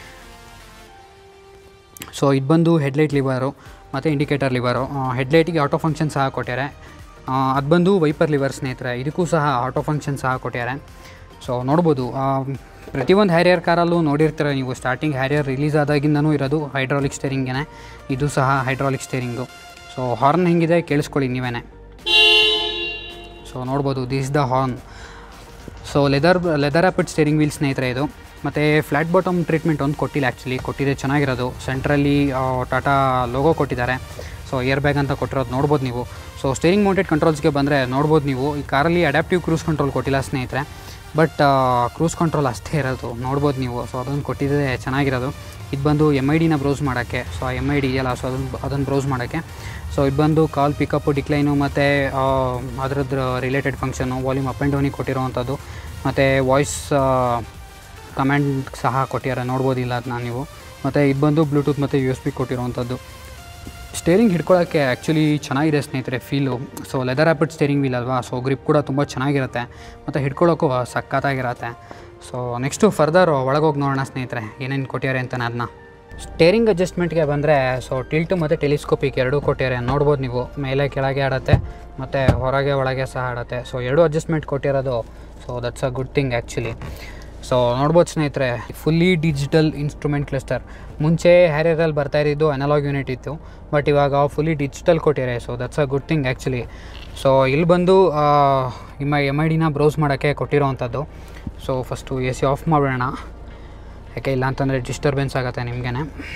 ಸೊ ಇದು ಬಂದು ಹೆಡ್ಲೈಟ್ ಲಿವರು ಮತ್ತು ಇಂಡಿಕೇಟರ್ ಲಿವರು ಹೆಡ್ಲೈಟಿಗೆ ಆಟೋ ಫಂಕ್ಷನ್ ಸಹ ಕೊಟ್ಟಿದ್ದಾರೆ ಅದು ಬಂದು ವೈಪರ್ ಲಿವರ್ ಸ್ನೇಹಿತರೆ ಇದಕ್ಕೂ ಸಹ ಆಟೋ ಫಂಕ್ಷನ್ ಸಹ ಕೊಟ್ಟಿದ್ದಾರೆ ಸೊ ನೋಡ್ಬೋದು ಆ, ಪ್ರತಿಯೊಂದು ಹ್ಯಾರಿಯರ್ ಕಾರಲ್ಲೂ ನೋಡಿರ್ತೀರ ನೀವು ಸ್ಟಾರ್ಟಿಂಗ್ ಹ್ಯಾರಿಯರ್ ರಿಲೀಸ್ ಆದಾಗಿಂದನೂ ಇರೋದು ಹೈಡ್ರಾಲಿಕ್ ಸ್ಟೇರಿಂಗೇ ಇದು ಸಹ ಹೈಡ್ರಾಲಿಕ್ ಸ್ಟೇರಿಂಗು ಸೊ ಹಾರ್ನ್ ಹೆಂಗಿದೆ ಕೇಳಿಸ್ಕೊಳ್ಳಿ ನೀವೇ ಸೊ ನೋಡ್ಬೋದು this the horn so leather leather wrapped steering wheel ಸ್ನೇಹಿತರೆ ಇದು ಮತ್ತು ಫ್ಲ್ಯಾಟ್ ಬಾಟಮ್ ಟ್ರೀಟ್ಮೆಂಟ್ ಒಂದು ಕೊಟ್ಟಿಲ್ಲ ಆ್ಯಕ್ಚುಲಿ ಕೊಟ್ಟಿದೆ ಚೆನ್ನಾಗಿರೋದು ಸೆಂಟ್ರಲ್ಲಿ ಟಾಟಾ ಲೋಗೋ ಕೊಟ್ಟಿದ್ದಾರೆ ಸೊ ಏರ್ ಬ್ಯಾಗ್ ಅಂತ ಕೊಟ್ಟಿರೋದು ನೋಡ್ಬೋದು ನೀವು ಸೊ ಸ್ಟೇರಿಂಗ್ ಮೌಂಟೆಡ್ ಕಂಟ್ರೋಲ್ಸ್ಗೆ ಬಂದರೆ ನೋಡ್ಬೋದು ನೀವು ಈ ಕಾರಲ್ಲಿ ಅಡ್ಯಾಪ್ಟಿವ್ ಕ್ರೂಸ್ ಕಂಟ್ರೋಲ್ ಕೊಟ್ಟಿಲ್ಲ ಸ್ನೇಹಿತರೆ ಬಟ್ ಕ್ರೂಸ್ ಕಂಟ್ರೋಲ್ ಅಷ್ಟೇ ಇರೋದು ನೋಡ್ಬೋದು ನೀವು ಸೊ ಅದನ್ನು ಕೊಟ್ಟಿದ್ದೆ ಚೆನ್ನಾಗಿರೋದು ಇದು ಬಂದು ಎಮ್ ಐ ಡಿನ ಬ್ರೌಸ್ ಮಾಡೋಕ್ಕೆ ಸೊ ಆ ಎಮ್ ಐ ಡಿ ಇದೆಯಲ್ಲ ಸೊ ಅದನ್ನು ಅದನ್ನು ಬ್ರೌಸ್ ಮಾಡೋಕ್ಕೆ ಸೊ ಇದು ಬಂದು ಕಾಲ್ ಪಿಕಪ್ಪು ಡಿಕ್ಲೈನು ಮತ್ತು ಅದರದ್ದು related function volume up and ಡೌನಿಗೆ ಕೊಟ್ಟಿರೋವಂಥದ್ದು ಮತ್ತು ವಾಯ್ಸ್ ಕಮೆಂಟ್ ಸಹ ಕೊಟ್ಟಿದ್ದಾರೆ ನೋಡ್ಬೋದಿಲ್ಲ ಅದನ್ನ ನೀವು ಮತ್ತು ಇದು ಬಂದು ಬ್ಲೂಟೂತ್ ಮತ್ತು ಯು ಎಸ್ ಬಿ ಕೊಟ್ಟಿರೋವಂಥದ್ದು ಸ್ಟೇರಿಂಗ್ ಹಿಡ್ಕೊಳ್ಳೋಕ್ಕೆ ಆ್ಯಕ್ಚುಲಿ ಚೆನ್ನಾಗಿದೆ ಸ್ನೇಹಿತರೆ feel so leather wrapped steering wheel ಅಲ್ವಾ ಸೊ ಗ್ರಿಪ್ ಕೂಡ ತುಂಬ ಚೆನ್ನಾಗಿರುತ್ತೆ ಮತ್ತು ಹಿಡ್ಕೊಳ್ಳೋಕ್ಕೂ ಸಖತ್ತಾಗಿರುತ್ತೆ ಸೊ ನೆಕ್ಸ್ಟು ಫರ್ದರ್ ಒಳಗೋಗಿ ನೋಡೋಣ ಸ್ನೇಹಿತರೆ ಏನೇನು ಕೊಟ್ಟಿದ್ದಾರೆ ಅಂತ ಅದನ್ನ ಸ್ಟೇರಿಂಗ್ ಅಡ್ಜಸ್ಟ್ಮೆಂಟ್ಗೆ ಬಂದರೆ ಸೊ ಟಿಲ್ಟು ಮತ್ತು ಟೆಲಿಸ್ಕೋಪಿಕ್ ಎರಡೂ ಕೊಟ್ಟಿದ್ದಾರೆ ನೋಡ್ಬೋದು ನೀವು ಮೇಲೆ ಕೆಳಗೆ ಆಡತ್ತೆ ಮತ್ತು ಹೊರಗೆ ಒಳಗೆ ಸಹ ಆಡತ್ತೆ ಸೊ ಎರಡೂ ಅಡ್ಜಸ್ಟ್ಮೆಂಟ್ ಕೊಟ್ಟಿರೋದು so that's a good thing actually so ನೋಡ್ಬೋದು ಸ್ನೇಹಿತರೆ ಫುಲ್ಲಿ ಡಿಜಿಟಲ್ ಇನ್ಸ್ಟ್ರೂಮೆಂಟ್ ಕ್ಲಸ್ಟರ್ ಮುಂಚೆ ಹ್ಯಾರಿಯರಲ್ಲಿ ಬರ್ತಾ ಇದ್ದಿದ್ದು ಅನಲಾಗ್ ಯೂನಿಟ್ ಇತ್ತು ಬಟ್ ಇವಾಗ ಫುಲ್ಲಿ ಡಿಜಿಟಲ್ ಕೊಟ್ಟಿದ್ದಾರೆ so that's a good thing actually so ಇಲ್ಲಿ ಬಂದು ನಿಮ್ಮ ಎಮ್ ಐ ಡಿನ ಬ್ರೌಸ್ ಮಾಡೋಕ್ಕೆ ಕೊಟ್ಟಿರೋವಂಥದ್ದು so first A C off ಮಾಡೋಣ ಯಾಕೆ ಇಲ್ಲ ಅಂತಂದರೆ ಡಿಸ್ಟರ್ಬೆನ್ಸ್ ಆಗುತ್ತೆ ನಿಮಗೇ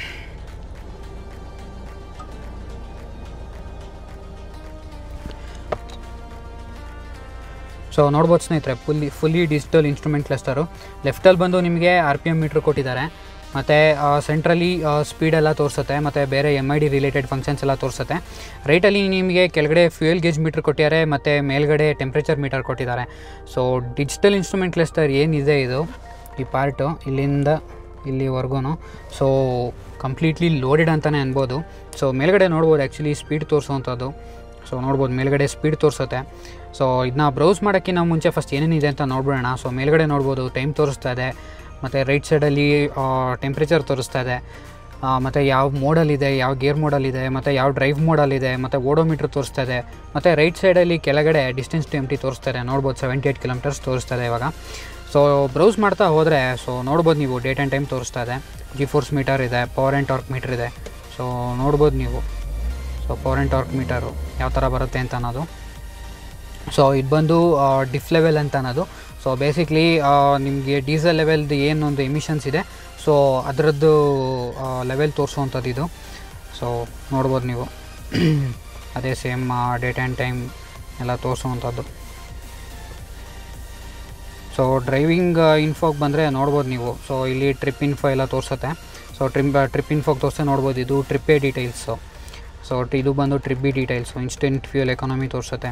ಸೊ ನೋಡ್ಬೋದು ಸ್ನೇಹಿತರೆ fully fully digital instrument cluster ಲೆಫ್ಟಲ್ಲಿ ಬಂದು ನಿಮಗೆ ಆರ್ ಪಿ ಎಮ್ ಮೀಟ್ರ್ ಕೊಟ್ಟಿದ್ದಾರೆ ಮತ್ತು ಸೆಂಟ್ರಲ್ಲಿ ಸ್ಪೀಡೆಲ್ಲ ತೋರಿಸುತ್ತೆ ಮತ್ತು ಬೇರೆ M I D related functions ಎಲ್ಲ ತೋರಿಸುತ್ತೆ ರೈಟಲ್ಲಿ ನಿಮಗೆ ಕೆಳಗಡೆ ಫ್ಯೂಯಲ್ ಗೇಜ್ ಮೀಟ್ರ್ ಕೊಟ್ಟಿದ್ದಾರೆ ಮತ್ತು ಮೇಲ್ಗಡೆ ಟೆಂಪ್ರೇಚರ್ ಮೀಟರ್ ಕೊಟ್ಟಿದ್ದಾರೆ ಸೊ ಡಿಜಿಟಲ್ ಇನ್ಸ್ಟ್ರೂಮೆಂಟ್ ಕ್ಲಸ್ಟರ್ ಏನಿದೆ ಇದು ಈ ಪಾರ್ಟು ಇಲ್ಲಿಂದ ಇಲ್ಲಿವರೆಗೂ ಸೊ ಕಂಪ್ಲೀಟ್ಲಿ ಲೋಡೆಡ್ ಅಂತಲೇ ಅನ್ಬೋದು ಸೊ ಮೇಲ್ಗಡೆ ನೋಡ್ಬೋದು ಆ್ಯಕ್ಚುಲಿ ಸ್ಪೀಡ್ ತೋರಿಸುವಂಥದ್ದು ಸೊ ನೋಡ್ಬೋದು ಮೇಲ್ಗಡೆ ಸ್ಪೀಡ್ ತೋರಿಸುತ್ತೆ ಸೊ ಇದನ್ನ ಬ್ರೌಸ್ ಮಾಡೋಕ್ಕಿಂತ ಮುಂಚೆ ಫಸ್ಟ್ ಏನೇನಿದೆ ಅಂತ ನೋಡ್ಬಿಡೋಣ ಸೊ ಮೇಲ್ಗಡೆ ನೋಡ್ಬೋದು ಟೈಮ್ ತೋರಿಸ್ತಾ ಇದೆ ಮತ್ತು ರೈಟ್ ಸೈಡಲ್ಲಿ ಟೆಂಪ್ರೇಚರ್ ತೋರಿಸ್ತಾ ಇದೆ ಮತ್ತು ಯಾವ ಮೋಡಲ್ಲಿದೆ ಯಾವ ಗೇರ್ ಮೋಡಲ್ಲಿದೆ ಮತ್ತು ಯಾವ ಡ್ರೈವ್ ಮೋಡಲ್ಲಿದೆ ಮತ್ತು ಓಡೋಮೀಟ್ರ್ ತೋರಿಸ್ತಾ ಇದೆ ಮತ್ತು ರೈಟ್ ಸೈಡಲ್ಲಿ ಕೆಳಗಡೆ ಡಿಸ್ಟೆನ್ಸ್ ಟು ಎಮ್ ಟಿ ತೋರಿಸ್ತಾ ಇದೆ ನೋಡ್ಬೋದು ಸೆವೆಂಟಿ ಏಯ್ಟ್ ಕಿಲೋಮೀಟರ್ಸ್ ತೋರಿಸ್ತಾ ಇದೆ ಇವಾಗ ಸೊ ಬ್ರೌಸ್ ಮಾಡ್ತಾ ಹೋದರೆ ಸೊ ನೋಡ್ಬೋದು ನೀವು ಡೇಟ್ ಆ್ಯಂಡ್ ಟೈಮ್ ತೋರಿಸ್ತಾ ಇದೆ ಜಿ ಫೋರ್ಸ್ ಮೀಟರ್ ಇದೆ ಪವರ್ ಆ್ಯಂಡ್ ಟಾರ್ಕ್ ಮೀಟರ್ ಇದೆ ಸೊ ನೋಡ್ಬೋದು ನೀವು so power and torque meter ಯಾವ ಥರ ಬರುತ್ತೆ ಅಂತ ಅನ್ನೋದು ಸೊ ಇದು ಬಂದು ಡಿಫ್ ಲೆವೆಲ್ ಅಂತ ಅನ್ನೋದು ಸೊ ಬೇಸಿಕ್ಲಿ ನಿಮಗೆ ಡೀಸೆಲ್ ಲೆವೆಲ್ದು ಏನೊಂದು ಎಮಿಷನ್ಸ್ ಇದೆ ಸೊ ಅದರದ್ದು ಲೆವೆಲ್ ತೋರಿಸುವಂಥದ್ದು ಇದು ಸೊ ನೋಡ್ಬೋದು ನೀವು ಅದೇ ಸೇಮ್ ಡೇಟ್ ಆ್ಯಂಡ್ ಟೈಮ್ ಎಲ್ಲ ತೋರಿಸುವಂಥದ್ದು ಸೊ ಡ್ರೈವಿಂಗ್ ಇನ್ಫೋಗೆ ಬಂದರೆ ನೋಡ್ಬೋದು ನೀವು ಸೊ ಇಲ್ಲಿ ಟ್ರಿಪ್ ಇನ್ಫೋ ಎಲ್ಲ ತೋರಿಸುತ್ತೆ ಸೊ ಟ್ರಿಪ್ ಟ್ರಿಪ್ ಇನ್ಫೋಗೆ ತೋರಿಸಿ ನೋಡ್ಬೋದು ಇದು ಟ್ರಿಪ್ಪೇ ಡೀಟೇಲ್ಸು ಸೊ ಇದು ಬಂದು trip B details instant fuel economy ತೋರಿಸುತ್ತೆ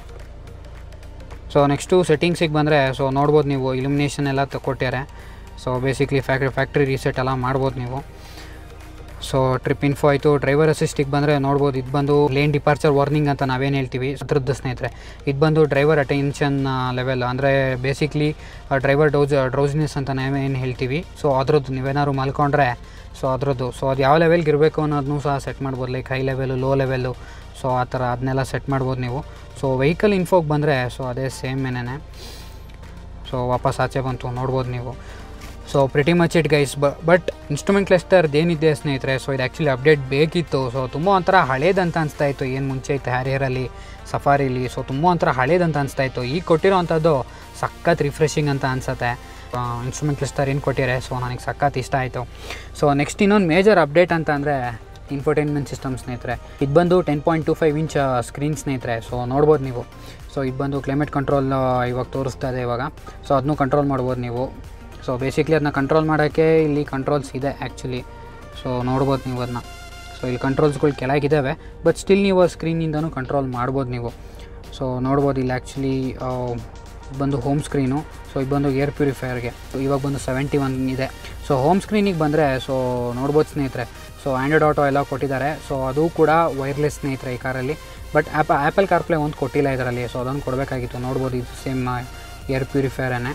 ಸೊ ನೆಕ್ಸ್ಟು ಸೆಟ್ಟಿಂಗ್ಸಿಗೆ ಬಂದರೆ ಸೊ ನೋಡ್ಬೋದು ನೀವು ಇಲ್ಯುಮಿನೇಷನ್ ಎಲ್ಲ ಕೊಟ್ಟಿದ್ದಾರೆ so basically factory factory reset ಎಲ್ಲ ಮಾಡ್ಬೋದು ನೀವು ಸೊ ಟ್ರಿಪ್ ಇನ್ಫೋ ಆಯಿತು ಡ್ರೈವರ್ ಅಸಿಸ್ಟಿಗೆ ಬಂದರೆ ನೋಡ್ಬೋದು ಇದು ಬಂದು ಲೇನ್ ಡಿಪಾರ್ಚರ್ ವಾರ್ನಿಂಗ್ ಅಂತ ನಾವೇನು ಹೇಳ್ತೀವಿ ಅದ್ರದ್ದು ಸ್ನೇಹಿತರೆ ಇದು ಬಂದು ಡ್ರೈವರ್ ಅಟೆನ್ಷನ್ ಲೆವೆಲ್ ಅಂದರೆ ಬೇಸಿಕ್ಲಿ ಡ್ರೈವರ್ ಡೌಸ್ ಡ್ರೌಸಿನೆಸ್ ಅಂತ ನಾವೇನು ಹೇಳ್ತೀವಿ ಸೊ ಅದ್ರದ್ದು ನೀವೇನಾದ್ರು ಮಲ್ಕೊಂಡ್ರೆ ಸೊ ಅದ್ರದ್ದು ಸೊ ಅದು ಯಾವ ಲೆವೆಲ್ಗೆ ಇರಬೇಕು ಅನ್ನೋದನ್ನೂ ಸಹ ಸೆಟ್ ಮಾಡ್ಬೋದು like high level low level so ಆ ಥರ ಅದನ್ನೆಲ್ಲ ಸೆಟ್ ಮಾಡ್ಬೋದು ನೀವು ಸೊ ವೆಹಿಕಲ್ ಇನ್ಫೋಗೆ ಬಂದರೆ ಸೊ ಅದೇ ಸೇಮ್ ಏನೇ ಸೊ ವಾಪಸ್ ಆಚೆ ಬಂತು ನೋಡ್ಬೋದು ನೀವು so pretty much it guys but instrument ಕ್ಲಸ್ಟರ್ದು ಏನಿದೆ ಸ್ನೇಹಿತರೆ ಸೊ ಇದು ಆ್ಯಕ್ಚುಲಿ ಅಪ್ಡೇಟ್ ಬೇಕಿತ್ತು ಸೊ ತುಂಬ ಒಂಥರ ಹಳೇದಂತ ಅನಿಸ್ತಾ ಇತ್ತು ಏನು ಮುಂಚೆ ಇತ್ತು ಹ್ಯಾರಿಯರಲ್ಲಿ ಸಫಾರಿಲಿ ಸೊ ತುಂಬ ಒಂಥರ ಹಳೇದಂತ ಅನಿಸ್ತಾ ಇತ್ತು ಈಗ ಕೊಟ್ಟಿರೋವಂಥದ್ದು ಸಖತ್ ರಿಫ್ರೆಶಿಂಗ್ ಅಂತ ಅನಿಸುತ್ತೆ ಇನ್ಸ್ಟ್ರೂಮೆಂಟ್ ಕ್ಲಸ್ಟರ್ ಏನು ಕೊಟ್ಟಿದ್ದಾರೆ ಸೊ ನನಗೆ ಸಖತ್ ಇಷ್ಟ ಆಯಿತು ಸೊ ನೆಕ್ಸ್ಟ್ ಇನ್ನೊಂದು ಮೇಜರ್ ಅಪ್ಡೇಟ್ ಅಂತ ಅಂದರೆ ಇನ್ಫೋಟೈನ್ಮೆಂಟ್ ಸಿಸ್ಟಮ್ ಸ್ನೇಹಿತರೆ ಇದು ಬಂದು ten point two five inch screen ಸ್ನೇಹಿತರೆ ಸೊ ನೋಡ್ಬೋದು ನೀವು ಸೊ ಇದು ಬಂದು ಕ್ಲೈಮೇಟ್ ಕಂಟ್ರೋಲ್ ಇವಾಗ ತೋರಿಸ್ತಾ ಇದೆ ಇವಾಗ ಸೊ ಅದನ್ನು ಕಂಟ್ರೋಲ್ ಮಾಡ್ಬೋದು ನೀವು ಸೊ ಬೇಸಿಕ್ಲಿ ಅದನ್ನ ಕಂಟ್ರೋಲ್ ಮಾಡೋಕ್ಕೆ ಇಲ್ಲಿ ಕಂಟ್ರೋಲ್ಸ್ ಇದೆ ಆ್ಯಕ್ಚುಲಿ ಸೊ ನೋಡ್ಬೋದು ನೀವು ಅದನ್ನ ಸೊ ಇಲ್ಲಿ ಕಂಟ್ರೋಲ್ಸ್ಗಳು ಕೆಳಗಿದ್ದಾವೆ ಬಟ್ ಸ್ಟಿಲ್ ನೀವು ಸ್ಕ್ರೀನಿಂದನೂ ಕಂಟ್ರೋಲ್ ಮಾಡ್ಬೋದು ನೀವು ಸೊ ನೋಡ್ಬೋದು ಇಲ್ಲಿ ಆ್ಯಕ್ಚುಲಿ ಬಂದು ಹೋಮ್ ಸ್ಕ್ರೀನು ಸೊ ಇದು ಬಂದು ಏರ್ ಪ್ಯೂರಿಫೈಯರ್ಗೆ ಸೊ ಇವಾಗ ಬಂದು ಸೆವೆಂಟಿ ಒನ್ ಇದೆ ಸೊ ಹೋಮ್ ಸ್ಕ್ರೀನಿಗೆ ಬಂದರೆ ಸೊ ನೋಡ್ಬೋದು ಸ್ನೇಹಿತರೆ ಸೊ ಆ್ಯಂಡ್ರಾಯ್ಡ್ ಆಟೋ ಎಲ್ಲ ಕೊಟ್ಟಿದ್ದಾರೆ ಸೊ ಅದು ಕೂಡ ವೈರ್ಲೆಸ್ ಸ್ನೇಹಿತರೆ ಈ ಕಾರಲ್ಲಿ ಬಟ್ ಆ್ಯಪ್ ಆ್ಯಪಲ್ ಕಾರ್ಪ್ಲೇ ಒಂದು ಕೊಟ್ಟಿಲ್ಲ ಇದರಲ್ಲಿ ಸೊ ಅದೊಂದು ಕೊಡಬೇಕಾಗಿತ್ತು ನೋಡ್ಬೋದು ಇದು ಸೇಮ್ ಏರ್ ಪ್ಯೂರಿಫೈಯರನ್ನೇ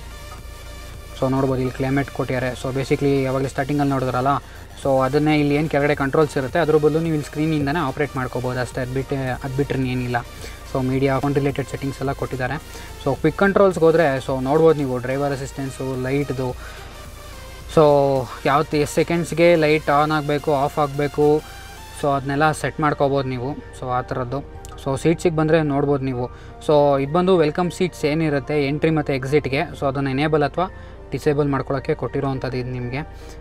ಸೊ ನೋಡ್ಬೋದು ಇಲ್ಲಿ ಕ್ಲೈಮೇಟ್ ಕೊಟ್ಟಿದ್ದಾರೆ ಸೊ ಬೇಸಿಕ್ಲಿ ಯಾವಾಗಲೇ ಸ್ಟಾರ್ಟಿಂಗಲ್ಲಿ ನೋಡಿದ್ರಲ್ಲ ಸೊ ಅದನ್ನೇ ಇಲ್ಲಿ ಏನು ಕೆಳಗಡೆ ಕಂಟ್ರೋಲ್ಸ್ ಇರುತ್ತೆ ಅದ್ರ ಬದಲು ನೀವು ಇಲ್ಲಿ ಸ್ಕ್ರೀನಿಂದನೇ ಆಪ್ರೇಟ್ ಮಾಡ್ಕೋಬೋದು ಅಷ್ಟೇ ಅದು ಬಿಟ್ಟು ಅದು ಬಿಟ್ಟರೆ ಏನಿಲ್ಲ so media account related settings ಎಲ್ಲ ಕೊಟ್ಟಿದ್ದಾರೆ ಸೊ ಕ್ವಿಕ್ ಕಂಟ್ರೋಲ್ಸ್ಗೆ ಹೋದರೆ ಸೊ ನೋಡ್ಬೋದು ನೀವು ಡ್ರೈವರ್ ಅಸಿಸ್ಟೆನ್ಸು ಲೈಟ್ದು ಸೊ ಯಾವತ್ತು ಎಷ್ಟು ಸೆಕೆಂಡ್ಸ್ಗೆ ಲೈಟ್ ಆನ್ ಆಗಬೇಕು ಆಫ್ ಆಗಬೇಕು ಸೊ ಅದನ್ನೆಲ್ಲ ಸೆಟ್ ಮಾಡ್ಕೋಬೋದು ನೀವು ಸೊ ಆ ಥರದ್ದು ಸೊ ಸೀಟ್ಸಿಗೆ ಬಂದರೆ ನೋಡ್ಬೋದು ನೀವು ಸೊ ಇದು ಬಂದು ವೆಲ್ಕಮ್ ಸೀಟ್ಸ್ ಏನಿರುತ್ತೆ ಎಂಟ್ರಿ ಮತ್ತು ಎಕ್ಸಿಟ್ಗೆ ಸೊ ಅದನ್ನು ಎನೇಬಲ್ ಅಥವಾ ಡಿಸೇಬಲ್ ಮಾಡ್ಕೊಳ್ಳೋಕ್ಕೆ ಕೊಟ್ಟಿರೋವಂಥದ್ದು ಇದು ನಿಮಗೆ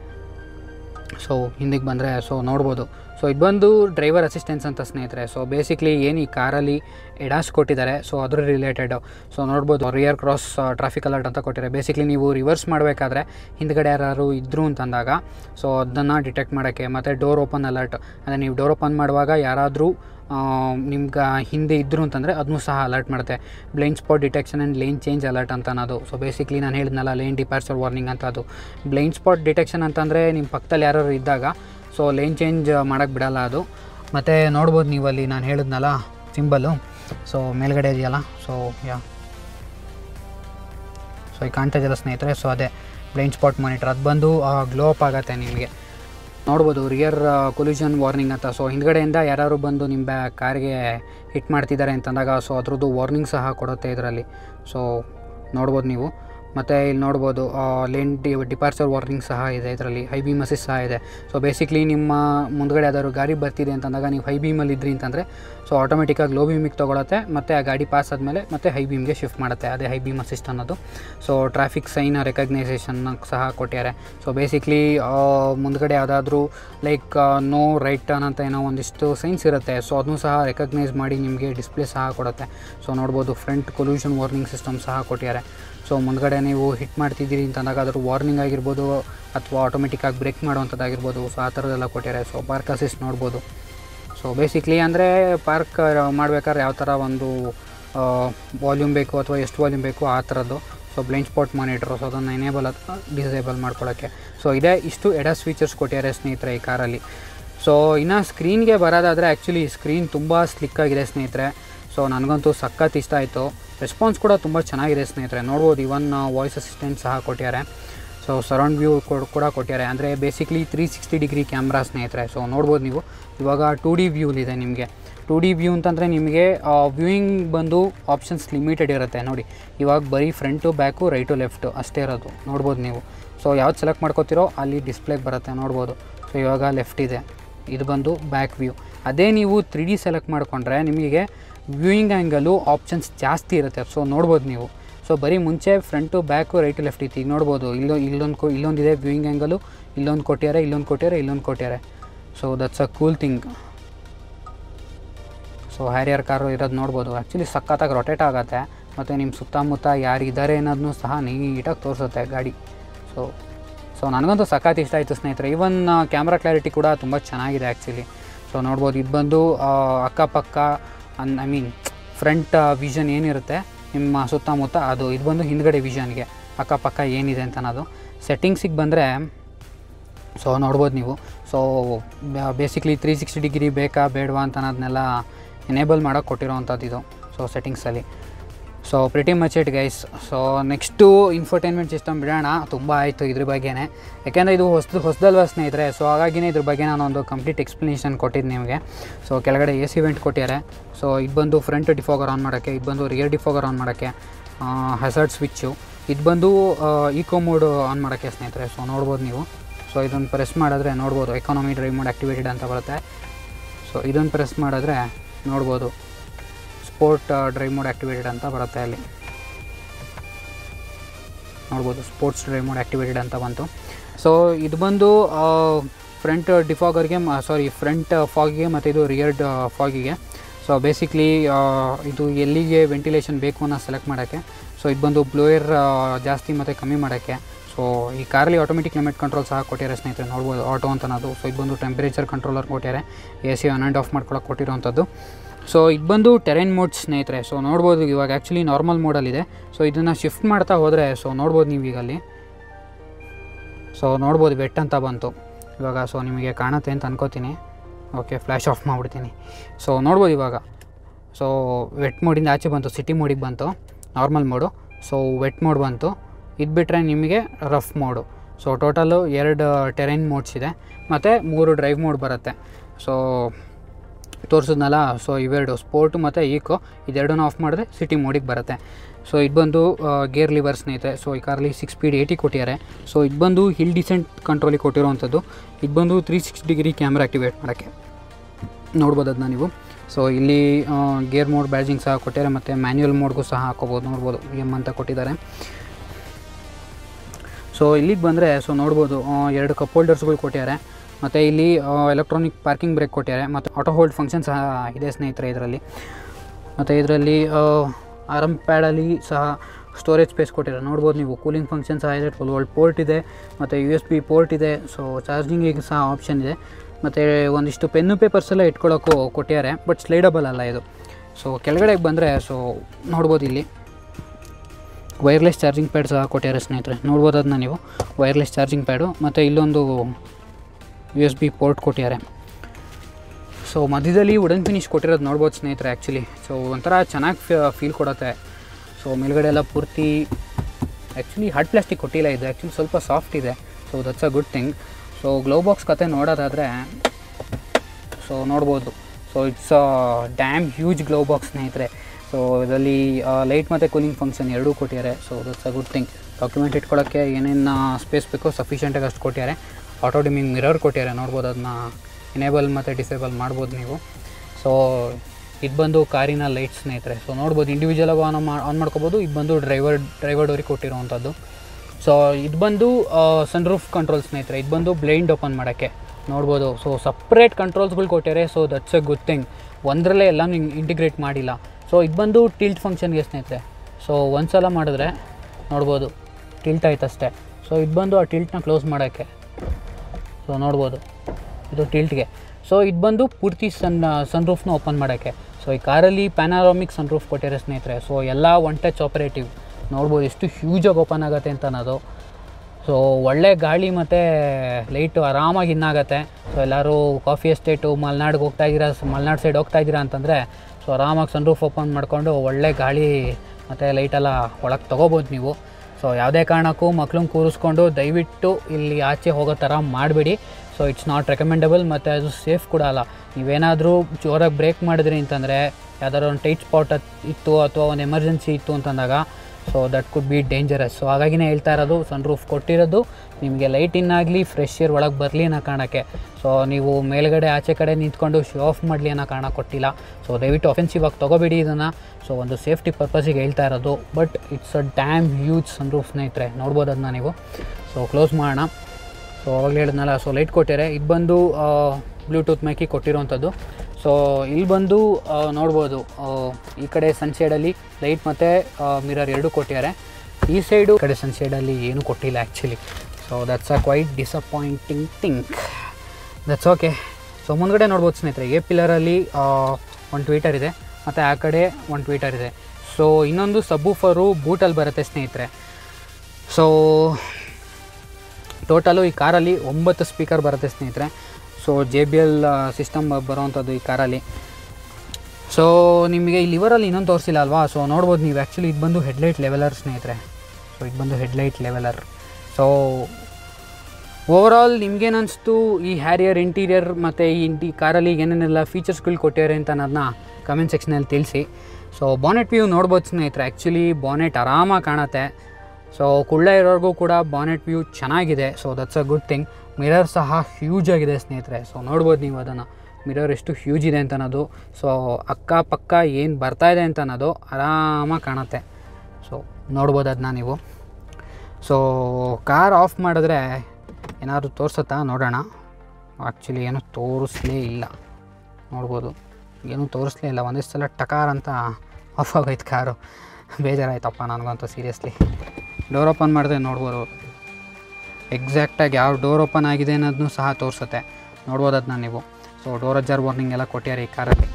ಸೊ ಹಿಂದಿಗೆ ಬಂದರೆ ಸೊ ನೋಡ್ಬೋದು ಸೊ ಇದು ಬಂದು ಡ್ರೈವರ್ ಅಸಿಸ್ಟೆನ್ಸ್ ಅಂತ ಸ್ನೇಹಿತರೆ ಸೊ ಬೇಸಿಕ್ಲಿ ಏನು ಈ ಕಾರಲ್ಲಿ ಎಡಾಸ್ ಕೊಟ್ಟಿದ್ದಾರೆ ಸೊ ಅದ್ರ ರಿಲೇಟೆಡು ಸೊ ನೋಡ್ಬೋದು ರಿಯರ್ ಕ್ರಾಸ್ ಟ್ರಾಫಿಕ್ ಅಲರ್ಟ್ ಅಂತ ಕೊಟ್ಟಿದ್ದಾರೆ ಬೇಸಿಕ್ಲಿ ನೀವು ರಿವರ್ಸ್ ಮಾಡಬೇಕಾದ್ರೆ ಹಿಂದ್ಗಡೆ ಯಾರು ಇದ್ದರು ಅಂತಂದಾಗ ಸೊ ಅದನ್ನು ಡಿಟೆಕ್ಟ್ ಮಾಡೋಕ್ಕೆ ಮತ್ತು ಡೋರ್ ಓಪನ್ ಅಲರ್ಟ್ ಅಂದರೆ ನೀವು ಡೋರ್ ಓಪನ್ ಮಾಡುವಾಗ ಯಾರಾದರೂ ನಿಮ್ಗೆ ಹಿಂದೆ ಇದ್ದರು ಅಂತಂದರೆ ಅದನ್ನೂ ಸಹ ಅಲರ್ಟ್ ಮಾಡುತ್ತೆ blind spot detection and lane change alert ಅಂತ ಅನ್ನೋದು ಸೊ ಬೇಸಿಕ್ಲಿ ನಾನು ಹೇಳಿದ್ನಲ್ಲ ಲೇನ್ ಡಿಪಾರ್ಚರ್ ವಾರ್ನಿಂಗ್ ಅಂತ ಅದು ಬ್ಲೈಂಡ್ ಸ್ಪಾಟ್ ಡಿಟೆಕ್ಷನ್ ಅಂತಂದರೆ ನಿಮ್ಮ ಪಕ್ಕದಲ್ಲಿ ಯಾರು ಇದ್ದಾಗ ಸೊ ಲೇನ್ ಚೇಂಜ್ ಮಾಡೋಕ್ಕೆ ಬಿಡಲ್ಲ ಅದು ಮತ್ತು ನೋಡ್ಬೋದು ನೀವು ಅಲ್ಲಿ ನಾನು ಹೇಳಿದ್ನಲ್ಲ ಸಿಂಬಲು ಸೊ ಮೇಲ್ಗಡೆ ಇದೆಯಲ್ಲ ಸೊ ಯಾ ಸೊ ಈಗ ಕಾಣ್ತಾ ಇದೆಯಲ್ಲ ಸ್ನೇಹಿತರೆ ಸೊ ಅದೇ ಬ್ಲೈಂಡ್ ಸ್ಪಾಟ್ ಮಾನಿಟರ್ ಅದು ಬಂದು ಗ್ಲೋ ಅಪ್ ಆಗುತ್ತೆ ನಿಮಗೆ ನೋಡ್ಬೋದು ರಿಯರ್ ಕೊಲ್ಯೂಷನ್ ವಾರ್ನಿಂಗ್ ಅಂತ ಸೊ ಹಿಂದ್ಗಡೆಯಿಂದ ಯಾರು ಬಂದು ನಿಮ್ಮ ಬ್ಯಾ ಕಾರ್ಗೆ ಹಿಟ್ ಮಾಡ್ತಿದ್ದಾರೆ ಅಂತಂದಾಗ ಸೊ ಅದ್ರದ್ದು ವಾರ್ನಿಂಗ್ ಸಹ ಕೊಡುತ್ತೆ ಇದರಲ್ಲಿ ಸೊ ನೋಡ್ಬೋದು ನೀವು ಮತ್ತು ಇಲ್ಲಿ ನೋಡ್ಬೋದು ಲೇನ್ ಡಿ ಡಿಪಾರ್ಚರ್ ವಾರ್ನಿಂಗ್ ಸಹ ಇದೆ ಇದರಲ್ಲಿ ಹೈ ಬೀಮ್ ಅಸಿಸ್ ಸಹ ಇದೆ ಸೊ ಬೇಸಿಕ್ಲಿ ನಿಮ್ಮ ಮುಂದ್ಗಡೆ ಯಾವ್ದಾದ್ರು ಗಾಡಿ ಬರ್ತಿದೆ ಅಂತಂದಾಗ ನೀವು ಹೈ ಬೀಮಲ್ಲಿ ಇದ್ರಿ ಅಂತಂದರೆ ಸೊ ಆಟೋಮೆಟಿಕ್ಕಾಗಿ ಲೋ ಬೀಮಿಗೆ ತೊಗೊಳತ್ತೆ ಮತ್ತು ಆ ಗಾಡಿ ಪಾಸ್ ಆದಮೇಲೆ ಮತ್ತೆ ಹೈ ಬೀಮ್ಗೆ ಶಿಫ್ಟ್ ಮಾಡುತ್ತೆ ಅದೇ ಹೈ ಬೀಮ್ ಅಸಿಸ್ಟ್ ಅನ್ನೋದು ಸೊ ಟ್ರಾಫಿಕ್ ಸೈನ್ ರೆಕಗ್ನೈಸೇಷನ್ ಸಹ ಕೊಟ್ಟಿದ್ದಾರೆ ಸೊ ಬೇಸಿಕ್ಲಿ ಮುಂದ್ಗಡೆ ಯಾವುದಾದ್ರೂ ಲೈಕ್ ನೋ ರೈಟ್ ಟರ್ನ್ ಅಂತ ಏನೋ ಒಂದಿಷ್ಟು ಸೈನ್ಸ್ ಇರುತ್ತೆ ಸೊ ಅದನ್ನು ಸಹ ರೆಕಗ್ನೈಸ್ ಮಾಡಿ ನಿಮಗೆ ಡಿಸ್ಪ್ಲೇ ಸಹ ಕೊಡುತ್ತೆ ಸೊ ನೋಡ್ಬೋದು ಫ್ರಂಟ್ ಕೊಲ್ಯೂಷನ್ ವಾರ್ನಿಂಗ್ ಸಿಸ್ಟಮ್ ಸಹ ಕೊಟ್ಟಿದ್ದಾರೆ ಸೊ ಮುಂದ್ಗಡೆ ನೀವು ಹಿಟ್ ಮಾಡ್ತಿದ್ದೀರಿ ಅಂತಂದಾಗ ಅದ್ರ ವಾರ್ನಿಂಗ್ ಆಗಿರ್ಬೋದು ಅಥವಾ ಆಟೋಮೆಟಿಕ್ಕಾಗಿ ಬ್ರೇಕ್ ಮಾಡುವಂಥದ್ದಾಗಿರ್ಬೋದು ಸೊ ಆ ಥರದ್ದೆಲ್ಲ ಕೊಟ್ಟಿದ್ದಾರೆ ಸೊ ಪಾರ್ಕ್ ಅಸಿಸ್ಟ್ ನೋಡ್ಬೋದು ಸೊ ಬೇಸಿಕ್ಲಿ ಅಂದರೆ ಪಾರ್ಕ್ ಮಾಡ್ಬೇಕಾದ್ರೆ ಯಾವ ಥರ ಒಂದು ವಾಲ್ಯೂಮ್ ಬೇಕು ಅಥವಾ ಎಷ್ಟು ವಾಲ್ಯೂಮ್ ಬೇಕು ಆ ಥರದ್ದು so blind spot monitor so ಅದನ್ನು ಎನೇಬಲ್ ಅಥವಾ ಡಿಸೇಬಲ್ ಮಾಡ್ಕೊಳ್ಳೋಕ್ಕೆ ಸೊ ಇದೇ ಇಷ್ಟು ಎಡಸ್ ಫೀಚರ್ಸ್ ಕೊಟ್ಟಿದ್ದಾರೆ ಸ್ನೇಹಿತರೆ ಈ ಕಾರಲ್ಲಿ ಸೊ ಇನ್ನು ಸ್ಕ್ರೀನ್ಗೆ ಬರೋದಾದರೆ ಆ್ಯಕ್ಚುಲಿ ಸ್ಕ್ರೀನ್ ತುಂಬ ಸ್ಲಿಕ್ ಆಗಿದೆ ಸ್ನೇಹಿತರೆ ಸೊ ನನಗಂತೂ ಸಖತ್ ಇಷ್ಟ ಆಯಿತು ರೆಸ್ಪಾನ್ಸ್ ಕೂಡ ತುಂಬ ಚೆನ್ನಾಗಿದೆ ಸ್ನೇಹಿತರೆ ನೋಡ್ಬೋದು ಇವನ್ ವಾಯ್ಸ್ ಅಸಿಸ್ಟೆಂಟ್ ಸಹ ಕೊಟ್ಟಿದ್ದಾರೆ ಸೊ ಸರೌಂಡ್ ವ್ಯೂ ಕೂಡ ಕೊಟ್ಟಿದ್ದಾರೆ ಅಂದರೆ basically three sixty degree camera ಸ್ನೇಹಿತರೆ ಸೊ ನೋಡ್ಬೋದು ನೀವು ಇವಾಗ ಟೂ ಡಿ ವ್ಯೂಲಿದೆ ನಿಮಗೆ ಟೂ ಡಿ ವ್ಯೂ ಅಂತಂದರೆ ನಿಮಗೆ ವ್ಯೂಯಿಂಗ್ ಬಂದು ಆಪ್ಷನ್ಸ್ ಲಿಮಿಟೆಡ್ ಇರುತ್ತೆ ನೋಡಿ ಇವಾಗ ಬರೀ ಫ್ರಂಟು ಬ್ಯಾಕು ರೈಟು ಲೆಫ್ಟು ಅಷ್ಟೇ ಇರೋದು ನೋಡ್ಬೋದು ನೀವು ಸೊ ಯಾವ್ದು ಸೆಲೆಕ್ಟ್ ಮಾಡ್ಕೋತಿರೋ ಅಲ್ಲಿ ಡಿಸ್ಪ್ಲೇಗೆ ಬರುತ್ತೆ ನೋಡ್ಬೋದು ಸೊ ಇವಾಗ ಲೆಫ್ಟ್ ಇದೆ ಇದು ಬಂದು ಬ್ಯಾಕ್ ವ್ಯೂ ಅದೇ ನೀವು ತ್ರೀ ಡಿ ಸೆಲೆಕ್ಟ್ ಮಾಡಿಕೊಂಡ್ರೆ ನಿಮಗೆ ವ್ಯೂಯಿಂಗ್ ಆ್ಯಂಗಲು ಆಪ್ಷನ್ಸ್ ಜಾಸ್ತಿ ಇರುತ್ತೆ ಸೊ ನೋಡ್ಬೋದು ನೀವು ಸೊ ಬರೀ ಮುಂಚೆ ಫ್ರಂಟು ಬ್ಯಾಕು ರೈಟು ಲೆಫ್ಟ್ ಇತ್ತು ಈಗ ನೋಡ್ಬೋದು ಇಲ್ಲೋ ಇಲ್ಲೊಂದು ಕೊ ಇಲ್ಲೊಂದಿದೆ ವ್ಯೂಯಿಂಗ್ ಆ್ಯಂಗಲು ಇಲ್ಲೊಂದು ಕೊಟ್ಟಿದ್ದಾರೆ ಇಲ್ಲೊಂದು ಕೊಟ್ಟಿದ್ದಾರೆ ಇಲ್ಲೊಂದು ಕೊಟ್ಟಿದ್ದಾರೆ so that's a cool thing so Harrier car ಇರೋದು ನೋಡ್ಬೋದು ಆ್ಯಕ್ಚುಲಿ ಸಖತ್ತಾಗಿ ರೊಟೇಟ್ ಆಗುತ್ತೆ ಮತ್ತು ನಿಮ್ಮ ಸುತ್ತಮುತ್ತ ಯಾರು ಇದ್ದಾರೆ ಅನ್ನೋದನ್ನು ಸಹ ನೀಟಾಗಿ ತೋರಿಸುತ್ತೆ ಗಾಡಿ ಸೊ ಸೊ ನನಗಂತೂ ಸಖತ್ ಇಷ್ಟ ಆಯಿತು ಸ್ನೇಹಿತರೆ ಈವನ್ ಕ್ಯಾಮ್ರಾ ಕ್ಲಾರಿಟಿ ಕೂಡ ತುಂಬ ಚೆನ್ನಾಗಿದೆ ಆ್ಯಕ್ಚುಲಿ ಸೊ ನೋಡ್ಬೋದು ಇದು ಬಂದು ಅಕ್ಕಪಕ್ಕ and I mean front vision ಏನಿರುತ್ತೆ ನಿಮ್ಮ ಸುತ್ತಮುತ್ತ ಅದು ಇದು ಬಂದು ಹಿಂದ್ಗಡೆ ವಿಷನ್ಗೆ ಅಕ್ಕಪಕ್ಕ ಏನಿದೆ ಅಂತ ಅನ್ನೋದು ಸೆಟ್ಟಿಂಗ್ಸಿಗೆ ಬಂದರೆ ಸೊ ನೋಡ್ಬೋದು ನೀವು so basically three sixty degree ಬೇಕಾ ಬೇಡವಾ ಅಂತ ಅನ್ನೋದನ್ನೆಲ್ಲ ಎನೇಬಲ್ ಮಾಡೋಕ್ಕೆ ಕೊಟ್ಟಿರೋವಂಥದ್ದು ಇದು ಸೊ ಸೆಟ್ಟಿಂಗ್ಸಲ್ಲಿ so pretty much it guys so next infotainment system ಬಿಡೋಣ ತುಂಬ ಆಯಿತು ಇದ್ರ ಬಗ್ಗೆನೇ ಯಾಕೆಂದರೆ ಇದು ಹೊಸ್ದು ಹೊಸದಲ್ವ ಸ್ನೇಹಿತರೆ ಸೊ ಹಾಗಾಗಿನೇ ಇದ್ರ ಬಗ್ಗೆ ನಾನು ಒಂದು ಕಂಪ್ಲೀಟ್ ಎಕ್ಸ್ಪ್ಲನೇಷನ್ ಕೊಟ್ಟಿದ್ದು ನಿಮಗೆ ಸೊ ಕೆಳಗಡೆ ಎ ಸಿ ವೆಂಟ್ ಕೊಟ್ಟಿದ್ದಾರೆ ಸೊ ಇದು ಬಂದು ಫ್ರಂಟ್ ಡಿಫಾಗರ್ ಆನ್ ಮಾಡೋಕ್ಕೆ ಇದು ಬಂದು ರಿಯರ್ ಡಿಫಾಗರ್ ಆನ್ ಮಾಡೋಕ್ಕೆ ಹಸರ್ಡ್ ಸ್ವಿಚ್ಚು ಇದು ಬಂದು ಈಕೋ ಮೋಡ್ ಆನ್ ಮಾಡೋಕ್ಕೆ ಸ್ನೇಹಿತರೆ ಸೊ ನೋಡ್ಬೋದು ನೀವು ಸೊ ಇದನ್ನು ಪ್ರೆಸ್ ಮಾಡಿದ್ರೆ ನೋಡ್ಬೋದು ಎಕಾನಮಿ ಡ್ರೈವ್ ಮೋಡ್ ಆ್ಯಕ್ಟಿವೇಟೆಡ್ ಅಂತ ಬರುತ್ತೆ ಸೊ ಇದನ್ನು ಪ್ರೆಸ್ ಮಾಡಿದ್ರೆ ನೋಡ್ಬೋದು ಸ್ಪೋರ್ಟ್ ಡ್ರೈವ್ ಮೋಡ್ ಆ್ಯಕ್ಟಿವೇಟೆಡ್ ಅಂತ ಬರುತ್ತೆ ಅಲ್ಲಿ ನೋಡ್ಬೋದು ಸ್ಪೋರ್ಟ್ಸ್ ಡ್ರೈವ್ ಮೋಡ್ ಆ್ಯಕ್ಟಿವೇಟೆಡ್ ಅಂತ ಬಂತು ಸೊ ಇದು ಬಂದು ಫ್ರಂಟ್ ಡಿಫಾಗರ್ಗೆ ಸಾರಿ ಫ್ರಂಟ್ ಫಾಗಿಗೆ ಮತ್ತು ಇದು ರಿಯರ್ ಫಾಗಿಗೆ ಸೊ ಬೇಸಿಕ್ಲಿ ಇದು ಎಲ್ಲಿಗೆ ವೆಂಟಿಲೇಷನ್ ಬೇಕು ಅನ್ನೋ ಸೆಲೆಕ್ಟ್ ಮಾಡೋಕ್ಕೆ ಸೊ ಇದು ಬಂದು ಬ್ಲೋಯರ್ ಜಾಸ್ತಿ ಮತ್ತು ಕಮ್ಮಿ ಮಾಡೋಕ್ಕೆ ಸೊ ಈ ಕಾರಲ್ಲಿ ಆಟೋಮೆಟಿಕ್ ಕ್ಲೈಮೇಟ್ ಕಂಟ್ರೋಲ್ ಸಹ ಕೊಟ್ಟಿದ್ದಾರೆ ಸ್ನೇಹಿತರೆ ನೋಡ್ಬೋದು ಆಟೋ ಅಂತ ಅನ್ನೋದು ಸೊ ಇದು ಬಂದು ಟೆಂಪ್ರೇಚರ್ ಕಂಟ್ರೋಲರ್ ಕೊಟ್ಟಿದ್ದಾರೆ A C on and off ಮಾಡ್ಕೊಳಕ್ಕೆ ಕೊಟ್ಟಿರೋವಂಥದ್ದು ಸೊ ಇದು ಬಂದು ಟೆರೈನ್ ಮೋಡ್ ಸ್ನೇಹಿತರೆ ಸೊ ನೋಡ್ಬೋದು ಇವಾಗ ಆ್ಯಕ್ಚುಲಿ ನಾರ್ಮಲ್ ಮೋಡಲ್ಲಿದೆ ಸೊ ಇದನ್ನು ಶಿಫ್ಟ್ ಮಾಡ್ತಾ ಹೋದರೆ ಸೊ ನೋಡ್ಬೋದು ನೀವು ಈಗ ಅಲ್ಲಿ ಸೊ ನೋಡ್ಬೋದು ವೆಟ್ ಅಂತ ಬಂತು ಇವಾಗ ಸೊ ನಿಮಗೆ ಕಾಣುತ್ತೆ ಅಂತ ಅನ್ಕೋತೀನಿ ಓಕೆ ಫ್ಲ್ಯಾಶ್ ಆಫ್ ಮಾಡಿಬಿಡ್ತೀನಿ ಸೊ ನೋಡ್ಬೋದು ಇವಾಗ ಸೊ ವೆಟ್ ಮೋಡಿಂದ ಆಚೆ ಬಂತು ಸಿಟಿ ಮೋಡಿಗೆ ಬಂತು normal mode so wet mode ಬಂತು ಇದು ಬಿಟ್ಟರೆ ನಿಮಗೆ ರಫ್ ಮೋಡು ಸೊ ಟೋಟಲು ಎರಡು ಟೆರೈನ್ ಮೋಡ್ಸ್ ಇದೆ ಮತ್ತು ಮೂರು ಡ್ರೈವ್ ಮೋಡ್ ಬರುತ್ತೆ ಸೊ ತೋರಿಸಿದ್ನಲ್ಲ ಸೊ ಇವೆರಡು ಸ್ಪೋರ್ಟು ಮತ್ತು ಈಕೋ ಇದೆರಡನ್ನೂ ಆಫ್ ಮಾಡಿದ್ರೆ ಸಿಟಿ ಮೋಡಿಗೆ ಬರುತ್ತೆ ಸೊ ಇದು ಬಂದು ಗೇರ್ ಲಿವರ್ ಸ್ನೇಹಿತರೆ ಸೊ ಈ ಕಾರಲ್ಲಿ ಸಿಕ್ಸ್ ಸ್ಪೀಡ್ ಏಯ್ಟಿ ಕೊಟ್ಟಿದ್ದಾರೆ ಸೊ ಇದು ಬಂದು ಹಿಲ್ ಡಿಸೆಂಟ್ ಕಂಟ್ರೋಲಿಗೆ ಕೊಟ್ಟಿರೋವಂಥದ್ದು ಇದು ಬಂದು three six degree camera activate ಮಾಡೋಕ್ಕೆ ನೋಡ್ಬೋದು ಅದನ್ನ ನೀವು ಸೊ ಇಲ್ಲಿ ಗೇರ್ ಮೋಡ್ ಬ್ಯಾಡ್ಜಿಂಗ್ ಸಹ ಕೊಟ್ಟಿದ್ದಾರೆ ಮತ್ತು ಮ್ಯಾನ್ಯುಯಲ್ ಮೋಡ್ಗೂ ಸಹ ಹಾಕೋಬೋದು ನೋಡ್ಬೋದು ಎಮ್ ಅಂತ ಕೊಟ್ಟಿದ್ದಾರೆ ಸೊ ಇಲ್ಲಿಗೆ ಬಂದರೆ ಸೊ ನೋಡ್ಬೋದು ಆ, ಎರಡು ಕಪ್ ಹೋಲ್ಡರ್ಸ್ಗಳು ಕೊಟ್ಟಿದ್ದಾರೆ ಮತ್ತು ಇಲ್ಲಿ ಎಲೆಕ್ಟ್ರಾನಿಕ್ ಪಾರ್ಕಿಂಗ್ ಬ್ರೇಕ್ ಕೊಟ್ಟಿದ್ದಾರೆ ಮತ್ತು ಆಟೋ ಹೋಲ್ಡ್ ಫಂಕ್ಷನ್ ಸಹ ಇದೆ ಸ್ನೇಹಿತರೆ ಇದರಲ್ಲಿ ಮತ್ತು ಇದರಲ್ಲಿ ಆರಮ್ ಪ್ಯಾಡಲ್ಲಿ ಸಹ ಸ್ಟೋರೇಜ್ ಸ್ಪೇಸ್ ಕೊಟ್ಟಿದ್ದಾರೆ ನೋಡ್ಬೋದು ನೀವು ಕೂಲಿಂಗ್ ಫಂಕ್ಷನ್ ಸಹ ಇದೆ ಟ್ವೆಲ್ ವೋಲ್ಟ್ ಪೋರ್ಟ್ ಇದೆ ಮತ್ತು ಯು ಎಸ್ ಬಿ ಪೋರ್ಟ್ ಇದೆ ಸೊ ಚಾರ್ಜಿಂಗಿಗೆ ಸಹ ಆಪ್ಷನ್ ಇದೆ ಮತ್ತು ಒಂದಿಷ್ಟು ಪೆನ್ನು ಪೇಪರ್ಸ್ ಎಲ್ಲ ಇಟ್ಕೊಳ್ಳೋಕ್ಕೂ ಕೊಟ್ಟಿದ್ದಾರೆ ಬಟ್ ಸ್ಲೈಡಬಲ್ ಅಲ್ಲ ಇದು ಸೊ ಕೆಳಗಡೆಗೆ ಬಂದರೆ ಸೊ ನೋಡ್ಬೋದು ಇಲ್ಲಿ ವೈರ್ಲೆಸ್ ಚಾರ್ಜಿಂಗ್ ಪ್ಯಾಡ್ ಸಹ ಕೊಟ್ಟಿದ್ದಾರೆ ಸ್ನೇಹಿತರೆ ನೋಡ್ಬೋದು ಅದನ್ನ ನೀವು ವೈರ್ಲೆಸ್ ಚಾರ್ಜಿಂಗ್ ಪ್ಯಾಡು ಮತ್ತು ಇಲ್ಲೊಂದು ಯು ಎಸ್ ಬಿ ಪೋರ್ಟ್ ಕೊಟ್ಟಿದ್ದಾರೆ ಸೊ ಮಧ್ಯದಲ್ಲಿ ವುಡನ್ ಫಿನಿಶ್ ಕೊಟ್ಟಿರೋದು ನೋಡ್ಬೋದು ಸ್ನೇಹಿತರೆ ಆ್ಯಕ್ಚುಲಿ ಸೊ ಒಂಥರ ಚೆನ್ನಾಗಿ ಫೀಲ್ ಕೊಡುತ್ತೆ ಸೊ ಮೇಲ್ಗಡೆ ಎಲ್ಲ ಪೂರ್ತಿ ಆ್ಯಕ್ಚುಲಿ ಹಾರ್ಡ್ ಪ್ಲಾಸ್ಟಿಕ್ ಕೊಟ್ಟಿಲ್ಲ ಇದು ಆ್ಯಕ್ಚುಲಿ ಸ್ವಲ್ಪ ಸಾಫ್ಟ್ ಇದೆ so that's a good thing so glow box ಕತೆ ನೋಡೋದಾದರೆ ಸೊ ನೋಡ್ಬೋದು so it's damn huge glow box ಸ್ನೇಹಿತರೆ ಸೊ ಇದರಲ್ಲಿ ಲೈಟ್ ಮತ್ತು ಕೂಲಿಂಗ್ ಫಂಕ್ಷನ್ ಎರಡೂ ಕೊಟ್ಟಿದ್ದಾರೆ so that's a good thing document ಇಟ್ಕೊಳ್ಳೋಕ್ಕೆ ಏನೇನು ಸ್ಪೇಸ್ ಬೇಕೋ ಸಫಿಷಿಯೆಂಟಾಗಿ ಅಷ್ಟು ಕೊಟ್ಟಿದ್ದಾರೆ ಆಟೋ ಡಿಮಿಂಗ್ ಮಿರರ್ ಕೊಟ್ಟಿದ್ದಾರೆ ನೋಡ್ಬೋದು ಅದನ್ನ ಎನೇಬಲ್ ಮತ್ತು ಡಿಸೇಬಲ್ ಮಾಡ್ಬೋದು ನೀವು ಸೊ ಇದು ಬಂದು ಕಾರಿನ ಲೈಟ್ ಸ್ನೇಹಿತರೆ ಸೊ ನೋಡ್ಬೋದು ಇಂಡಿವಿಜುವಲಾಗಿ ಆನ್ ಮಾ ಆನ್ ಮಾಡ್ಕೋಬೋದು ಇದು ಬಂದು ಡ್ರೈವರ್ ಡ್ರೈವರ್ ಡೋರಿಗೆ ಕೊಟ್ಟಿರೋವಂಥದ್ದು ಸೊ ಇದು ಬಂದು ಸನ್ ರೂಫ್ ಕಂಟ್ರೋಲ್ ಸ್ನೇಹಿತರೆ ಇದು ಬಂದು ಬ್ಲೈಂಡ್ ಓಪನ್ ಮಾಡೋಕ್ಕೆ ನೋಡ್ಬೋದು ಸೊ ಸಪ್ರೇಟ್ ಕಂಟ್ರೋಲ್ಸ್ಗಳು ಕೊಟ್ಟಿದ್ದಾರೆ so that's a good thing ಒಂದರಲ್ಲೇ ಎಲ್ಲ ಇಂಟಿಗ್ರೇಟ್ ಮಾಡಿಲ್ಲ ಸೊ ಇದು ಬಂದು ಟಿಲ್ಟ್ ಫಂಕ್ಷನ್ಗೆ ಸ್ನೇಹಿತರೆ ಸೊ ಒಂದು ಸಲ ಮಾಡಿದ್ರೆ ನೋಡ್ಬೋದು ಟಿಲ್ಟ್ ಆಯ್ತು ಅಷ್ಟೇ ಸೊ ಇದು ಬಂದು ಆ ಟಿಲ್ಟ್ನ ಕ್ಲೋಸ್ ಮಾಡೋಕ್ಕೆ ಸೊ ನೋಡ್ಬೋದು ಇದು ಟಿಲ್ಟ್ಗೆ ಸೊ ಇದು ಬಂದು ಪೂರ್ತಿ ಸನ್ ಸನ್ ರೂಫ್ನ ಓಪನ್ ಮಾಡೋಕ್ಕೆ ಸೊ ಈ ಕಾರಲ್ಲಿ ಪ್ಯಾನಾರಾಮಿಕ್ ಸನ್ ರೂಫ್ ಕೊಟ್ಟಿರೋ ಸ್ನೇಹಿತರೆ ಸೊ ಎಲ್ಲ ಒನ್ ಟಚ್ ಆಪರೇಟಿವ್ ನೋಡ್ಬೋದು ಎಷ್ಟು ಹ್ಯೂಜಾಗಿ ಓಪನ್ ಆಗುತ್ತೆ ಅಂತ ಅನ್ನೋದು ಸೊ ಒಳ್ಳೆ ಗಾಳಿ ಮತ್ತು ಲೈಟು ಆರಾಮಾಗಿ ಇನ್ನಾಗತ್ತೆ ಸೊ ಎಲ್ಲರೂ ಕಾಫಿ ಎಸ್ಟೇಟು ಮಲೆನಾಡಿಗೆ ಹೋಗ್ತಾ ಇದ್ದೀರಾ ಮಲೆನಾಡು ಸೈಡ್ ಹೋಗ್ತಾ ಇದ್ದೀರಾ ಅಂತಂದರೆ ಸೊ ಆರಾಮಾಗಿ ಸನ್ ರೂಫ್ ಓಪನ್ ಮಾಡಿಕೊಂಡು ಒಳ್ಳೆ ಗಾಳಿ ಮತ್ತು ಲೈಟೆಲ್ಲ ಒಳಗೆ ತೊಗೋಬೋದು ನೀವು ಸೊ ಯಾವುದೇ ಕಾರಣಕ್ಕೂ ಮಕ್ಳನ್ನ ಕೂರಿಸ್ಕೊಂಡು ದಯವಿಟ್ಟು ಇಲ್ಲಿ ಆಚೆ ಹೋಗೋ ಥರ ಮಾಡಬೇಡಿ ಸೊ ಇಟ್ಸ್ ನಾಟ್ ರೆಕಮೆಂಡಬಲ್ ಮತ್ತು ಅದು ಸೇಫ್ ಕೂಡ ಅಲ್ಲ ನೀವೇನಾದರೂ ಜೋರಾಗಿ ಬ್ರೇಕ್ ಮಾಡಿದ್ರಿ ಅಂತಂದರೆ ಯಾವ್ದಾದ್ರು ಒಂದು ಟೈಟ್ ಸ್ಪಾಟ್ ಇತ್ತು ಅಥವಾ ಒಂದು ಎಮರ್ಜೆನ್ಸಿ ಇತ್ತು ಅಂತಂದಾಗ so that could be dangerous so ಹಾಗಾಗಿನೇ ಹೇಳ್ತಾ ಇರೋದು ಸನ್ ರೂಫ್ ಕೊಟ್ಟಿರೋದು ನಿಮಗೆ ಲೈಟ್ ಇನ್ನಾಗಲಿ ಫ್ರೆಶ್ ಏರ್ ಒಳಗೆ ಬರಲಿ ಅನ್ನೋ ಕಾರಣಕ್ಕೆ ಸೊ ನೀವು ಮೇಲ್ಗಡೆ ಆಚೆ ಕಡೆ ನಿಂತ್ಕೊಂಡು ಶೋ ಆಫ್ ಮಾಡಲಿ ಅನ್ನೋ ಕಾರಣ ಕೊಟ್ಟಿಲ್ಲ ಸೊ ದಯವಿಟ್ಟು ಅಫೆನ್ಸಿವ್ ಆಗಿ ತೊಗೋಬೇಡಿ ಇದನ್ನು ಸೊ ಒಂದು ಸೇಫ್ಟಿ ಪರ್ಪಸಿಗೆ ಹೇಳ್ತಾ ಇರೋದು but it's a damn huge sun roof ಸ್ನೇಹಿತರೆ ನೋಡ್ಬೋದು ಅದನ್ನ ನೀವು ಸೊ ಕ್ಲೋಸ್ ಮಾಡೋಣ ಸೊ ಅವಾಗಲೇ ಹೇಳಿದ್ನಲ್ಲ ಸೊ ಲೈಟ್ ಕೊಟ್ಟಿದ್ದಾರೆ ಇದು ಬಂದು ಬ್ಲೂಟೂತ್ ಮೈಕಿ ಕೊಟ್ಟಿರೋವಂಥದ್ದು ಸೊ ಇಲ್ಲಿ ಬಂದು ಆ, ನೋಡ್ಬೋದು ಆ, ಈ ಕಡೆ ಸನ್ಶೇಡಲ್ಲಿ ಲೈಟ್ ಮತ್ತು ಮಿರರ್ ಎರಡೂ ಕೊಟ್ಟಿದ್ದಾರೆ ಈ ಸೈಡು ಈ ಕಡೆ ಸನ್ಶೇಡಲ್ಲಿ ಏನೂ ಕೊಟ್ಟಿಲ್ಲ actually so that's a quite disappointing think that's okay so ಮುಂದ್ಗಡೆ ನೋಡ್ಬೋದು ಸ್ನೇಹಿತರೆ ಎ ಪಿಲ್ಲರಲ್ಲಿ ಒಂದು ಟ್ವೀಟರ್ ಇದೆ ಮತ್ತು ಆ ಕಡೆ ಒಂದು ಟ್ವೀಟರ್ ಇದೆ ಸೊ ಇನ್ನೊಂದು ಸಬ್ಬೂಫರು ಬೂಟಲ್ಲಿ ಬರುತ್ತೆ ಸ್ನೇಹಿತರೆ ಸೊ ಟೋಟಲು ಈ ಕಾರಲ್ಲಿ ಒಂಬತ್ತು ಸ್ಪೀಕರ್ ಬರುತ್ತೆ ಸ್ನೇಹಿತರೆ so J B L system ಬರೋವಂಥದ್ದು ಈ ಕಾರಲ್ಲಿ ಸೊ ನಿಮಗೆ ಈ ಲಿವರಲ್ಲಿ ಇನ್ನೊಂದು ತೋರಿಸಿಲ್ಲ ಅಲ್ವಾ ಸೊ ನೋಡ್ಬೋದು ನೀವು ಆ್ಯಕ್ಚುಲಿ ಇದು ಬಂದು ಹೆಡ್ಲೈಟ್ ಲೆವೆಲರ್ ಸ್ನೇಹಿತರೆ ಸೊ ಇದು ಬಂದು ಹೆಡ್ಲೈಟ್ ಲೆವೆಲರ್ ಸೊ ಓವರಾಲ್ ನಿಮ್ಗೇನು ಅನಿಸ್ತು ಈ ಹ್ಯಾರಿಯರ್ ಇಂಟೀರಿಯರ್ ಮತ್ತು ಈ ಇಂಟಿ ಕಾರಲ್ಲಿ ಏನೇನೆಲ್ಲ ಫೀಚರ್ಸ್ಗಳು ಕೊಟ್ಟಿದ್ದಾರೆ ಅಂತ ಅನ್ನೋದನ್ನ ಕಮೆಂಟ್ ಸೆಕ್ಷನಲ್ಲಿ ತಿಳಿಸಿ ಸೊ ಬಾನೆಟ್ ವ್ಯೂ ನೋಡ್ಬೋದು ಸ್ನೇಹಿತರೆ ಆ್ಯಕ್ಚುಲಿ ಬಾನೆಟ್ ಆರಾಮಾಗಿ ಕಾಣುತ್ತೆ ಸೊ ಕುಳ್ಳ ಇರೋರ್ಗೂ ಕೂಡ ಬಾನೆಟ್ ವ್ಯೂ ಚೆನ್ನಾಗಿದೆ so that's a good thing mirror ಸಹ ಹ್ಯೂಜ್ ಆಗಿದೆ ಸ್ನೇಹಿತರೆ ಸೊ ನೋಡ್ಬೋದು ನೀವು ಅದನ್ನು ಮಿರರ್ ಎಷ್ಟು ಹ್ಯೂಜ್ ಇದೆ ಅಂತ ಅನ್ನೋದು ಸೊ ಅಕ್ಕಪಕ್ಕ ಏನು ಬರ್ತಾ ಇದೆ ಅಂತ ಅನ್ನೋದು ಆರಾಮಾಗಿ ಕಾಣುತ್ತೆ ಸೊ ನೋಡ್ಬೋದು ಅದನ್ನ ನೀವು ಸೊ ಕಾರ್ ಆಫ್ ಮಾಡಿದ್ರೆ ಏನಾದರೂ ತೋರಿಸುತ್ತಾ ನೋಡೋಣ ಆ್ಯಕ್ಚುಲಿ ಏನೂ ತೋರಿಸ್ಲೇ ಇಲ್ಲ ನೋಡ್ಬೋದು ಏನೂ ತೋರಿಸ್ಲೇ ಇಲ್ಲ ಒಂದೇ ಸಲ ಟಕಾರ್ ಅಂತ ಆಫ್ ಆಗೋಯ್ತು ಕಾರು ಬೇಜಾರಾಯ್ತಪ್ಪ ನನಗಂತೂ ಸೀರಿಯಸ್ಲಿ ಡೋರ್ ಓಪನ್ ಮಾಡಿದ್ರೆ ನೋಡ್ಬೋದು ಎಕ್ಸಾಕ್ಟಾಗಿ ಯಾವ ಡೋರ್ ಓಪನ್ ಆಗಿದೆ ಅನ್ನೋದನ್ನು ಸಹ ತೋರಿಸುತ್ತೆ ನೋಡ್ಬೋದು ಅದನ್ನ ನೀವು ಸೊ ಡೋರ್ ಅಜ್ಜಾರ್ ವಾರ್ನಿಂಗ್ ಎಲ್ಲ ಕೊಟ್ಟಾರೆ ಈ ಕಾರಲ್ಲಿ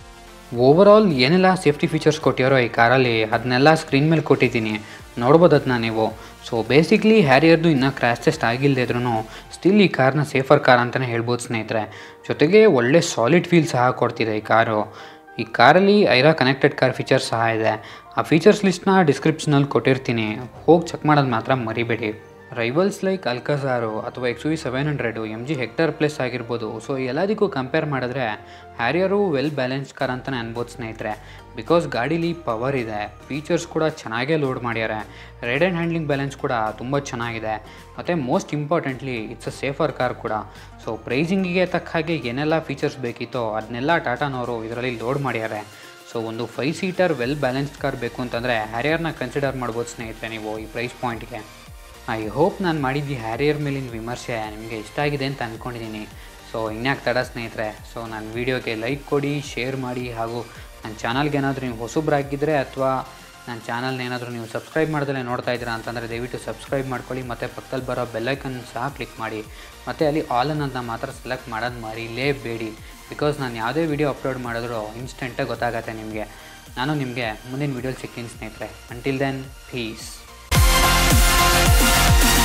ಓವರಾಲ್ ಏನೆಲ್ಲ ಸೇಫ್ಟಿ ಫೀಚರ್ಸ್ ಕೊಟ್ಟಿರೋ ಈ ಕಾರಲ್ಲಿ ಅದನ್ನೆಲ್ಲ ಸ್ಕ್ರೀನ್ ಮೇಲೆ ಕೊಟ್ಟಿದ್ದೀನಿ ನೋಡ್ಬೋದು ಅದನ್ನ ನೀವು ಸೊ ಬೇಸಿಕ್ಲಿ ಹ್ಯಾರಿಯರ್ದು ಇನ್ನೂ ಕ್ರ್ಯಾಶ್ ಟೆಸ್ಟ್ ಆಗಿಲ್ಲದೆ ಇದ್ರೂ ಸ್ಟಿಲ್ ಈ ಕಾರ್ನ ಸೇಫರ್ ಕಾರ್ ಅಂತಲೇ ಹೇಳ್ಬೋದು ಸ್ನೇಹಿತರೆ ಜೊತೆಗೆ ಒಳ್ಳೆ ಸಾಲಿಡ್ ಫೀಲ್ ಸಹ ಕೊಡ್ತಿದೆ ಈ ಕಾರು ಈ ಕಾರಲ್ಲಿ ಐರಾ ಕನೆಕ್ಟೆಡ್ ಕಾರ್ ಫೀಚರ್ಸ್ ಸಹ ಇದೆ ಆ ಫೀಚರ್ಸ್ ಲಿಸ್ಟ್ನ ಡಿಸ್ಕ್ರಿಪ್ಷನಲ್ಲಿ ಕೊಟ್ಟಿರ್ತೀನಿ ಹೋಗಿ ಚೆಕ್ ಮಾಡೋದು ಮಾತ್ರ ಮರಿಬೇಡಿ ರೈವಲ್ಸ್ ಲೈಕ್ ಅಲ್ಕಜಾರು ಅಥವಾ X V seven hundred M G Hector plus ಆಗಿರ್ಬೋದು ಸೊ ಎಲ್ಲದಕ್ಕೂ ಕಂಪೇರ್ ಮಾಡಿದ್ರೆ ಹ್ಯಾರಿಯರು ವೆಲ್ ಬ್ಯಾಲೆನ್ಸ್ಡ್ ಕಾರ್ ಅಂತಲೇ ಅನ್ಬೋದು ಸ್ನೇಹಿತರೆ ಬಿಕಾಸ್ ಗಾಡೀಲಿ ಪವರ್ ಇದೆ ಫೀಚರ್ಸ್ ಕೂಡ ಚೆನ್ನಾಗೇ ಲೋಡ್ ಮಾಡ್ಯಾರೆ ರೈಡ್ ಆ್ಯಂಡ್ ಹ್ಯಾಂಡ್ಲಿಂಗ್ ಬ್ಯಾಲೆನ್ಸ್ ಕೂಡ ತುಂಬ ಚೆನ್ನಾಗಿದೆ ಮತ್ತು most importantly it's a safer car ಕೂಡ ಸೊ ಪ್ರೈಸಿಂಗಿಗೆ ತಕ್ಕ ಹಾಗೆ ಏನೆಲ್ಲ ಫೀಚರ್ಸ್ ಬೇಕಿತ್ತೋ ಅದನ್ನೆಲ್ಲ ಟಾಟಾನವರು ಇದರಲ್ಲಿ ಲೋಡ್ ಮಾಡ್ಯಾರೆ ಸೊ ಒಂದು five seater well balanced car ಬೇಕು ಅಂತಂದರೆ ಹ್ಯಾರಿಯರ್ನ ಕನ್ಸಿಡರ್ ಮಾಡ್ಬೋದು ಸ್ನೇಹಿತರೆ ನೀವು ಈ ಪ್ರೈಸ್ ಪಾಯಿಂಟ್ಗೆ ಐ ಹೋಪ್ ನಾನು ಮಾಡಿದ್ದು ಹ್ಯಾರಿಯರ್ ಮೇಲಿನ ವಿಮರ್ಶೆ ನಿಮಗೆ ಇಷ್ಟ ಆಗಿದೆ ಅಂತ ಅಂದ್ಕೊಂಡಿದ್ದೀನಿ ಸೊ ಇನ್ಯಾಕೆ ತಡ ಸ್ನೇಹಿತರೆ ಸೊ ನನ್ನ ವೀಡಿಯೋಗೆ ಲೈಕ್ ಕೊಡಿ ಶೇರ್ ಮಾಡಿ ಹಾಗೂ ನನ್ನ ಚಾನಲ್ಗೆ ಏನಾದರೂ ನೀವು ಹೊಸಬ್ರಾಗಿದ್ದರೆ ಅಥವಾ ನನ್ನ ಚಾನಲ್ನ ಏನಾದರೂ ನೀವು ಸಬ್ಸ್ಕ್ರೈಬ್ ಮಾಡ್ದಲೇ ನೋಡ್ತಾ ಇದ್ದೀರಾ ಅಂತಂದರೆ ದಯವಿಟ್ಟು ಸಬ್ಸ್ಕ್ರೈಬ್ ಮಾಡ್ಕೊಳ್ಳಿ ಮತ್ತು ಪಕ್ಕದಲ್ಲಿ ಬರೋ ಬೆಲ್ಲೈಕನ್ ಸಹ ಕ್ಲಿಕ್ ಮಾಡಿ ಮತ್ತು ಅಲ್ಲಿ ಆಲ್ ಅನ್ನೋದನ್ನ ಮಾತ್ರ ಸೆಲೆಕ್ಟ್ ಮಾಡೋದು ಮರಿಲೇಬೇಡಿ ಬಿಕಾಸ್ ನಾನು ಯಾವುದೇ ವೀಡಿಯೋ ಅಪ್ಲೋಡ್ ಮಾಡಿದ್ರು ಇನ್ಸ್ಟೆಂಟಾಗಿ ಗೊತ್ತಾಗತ್ತೆ ನಿಮಗೆ ನಾನು ನಿಮಗೆ ಮುಂದಿನ ವೀಡಿಯೋಲಿ ಸಿಗ್ತೀನಿ ಸ್ನೇಹಿತರೆ ಅಂಟಿಲ್ ದೆನ್ ಪೀಸ್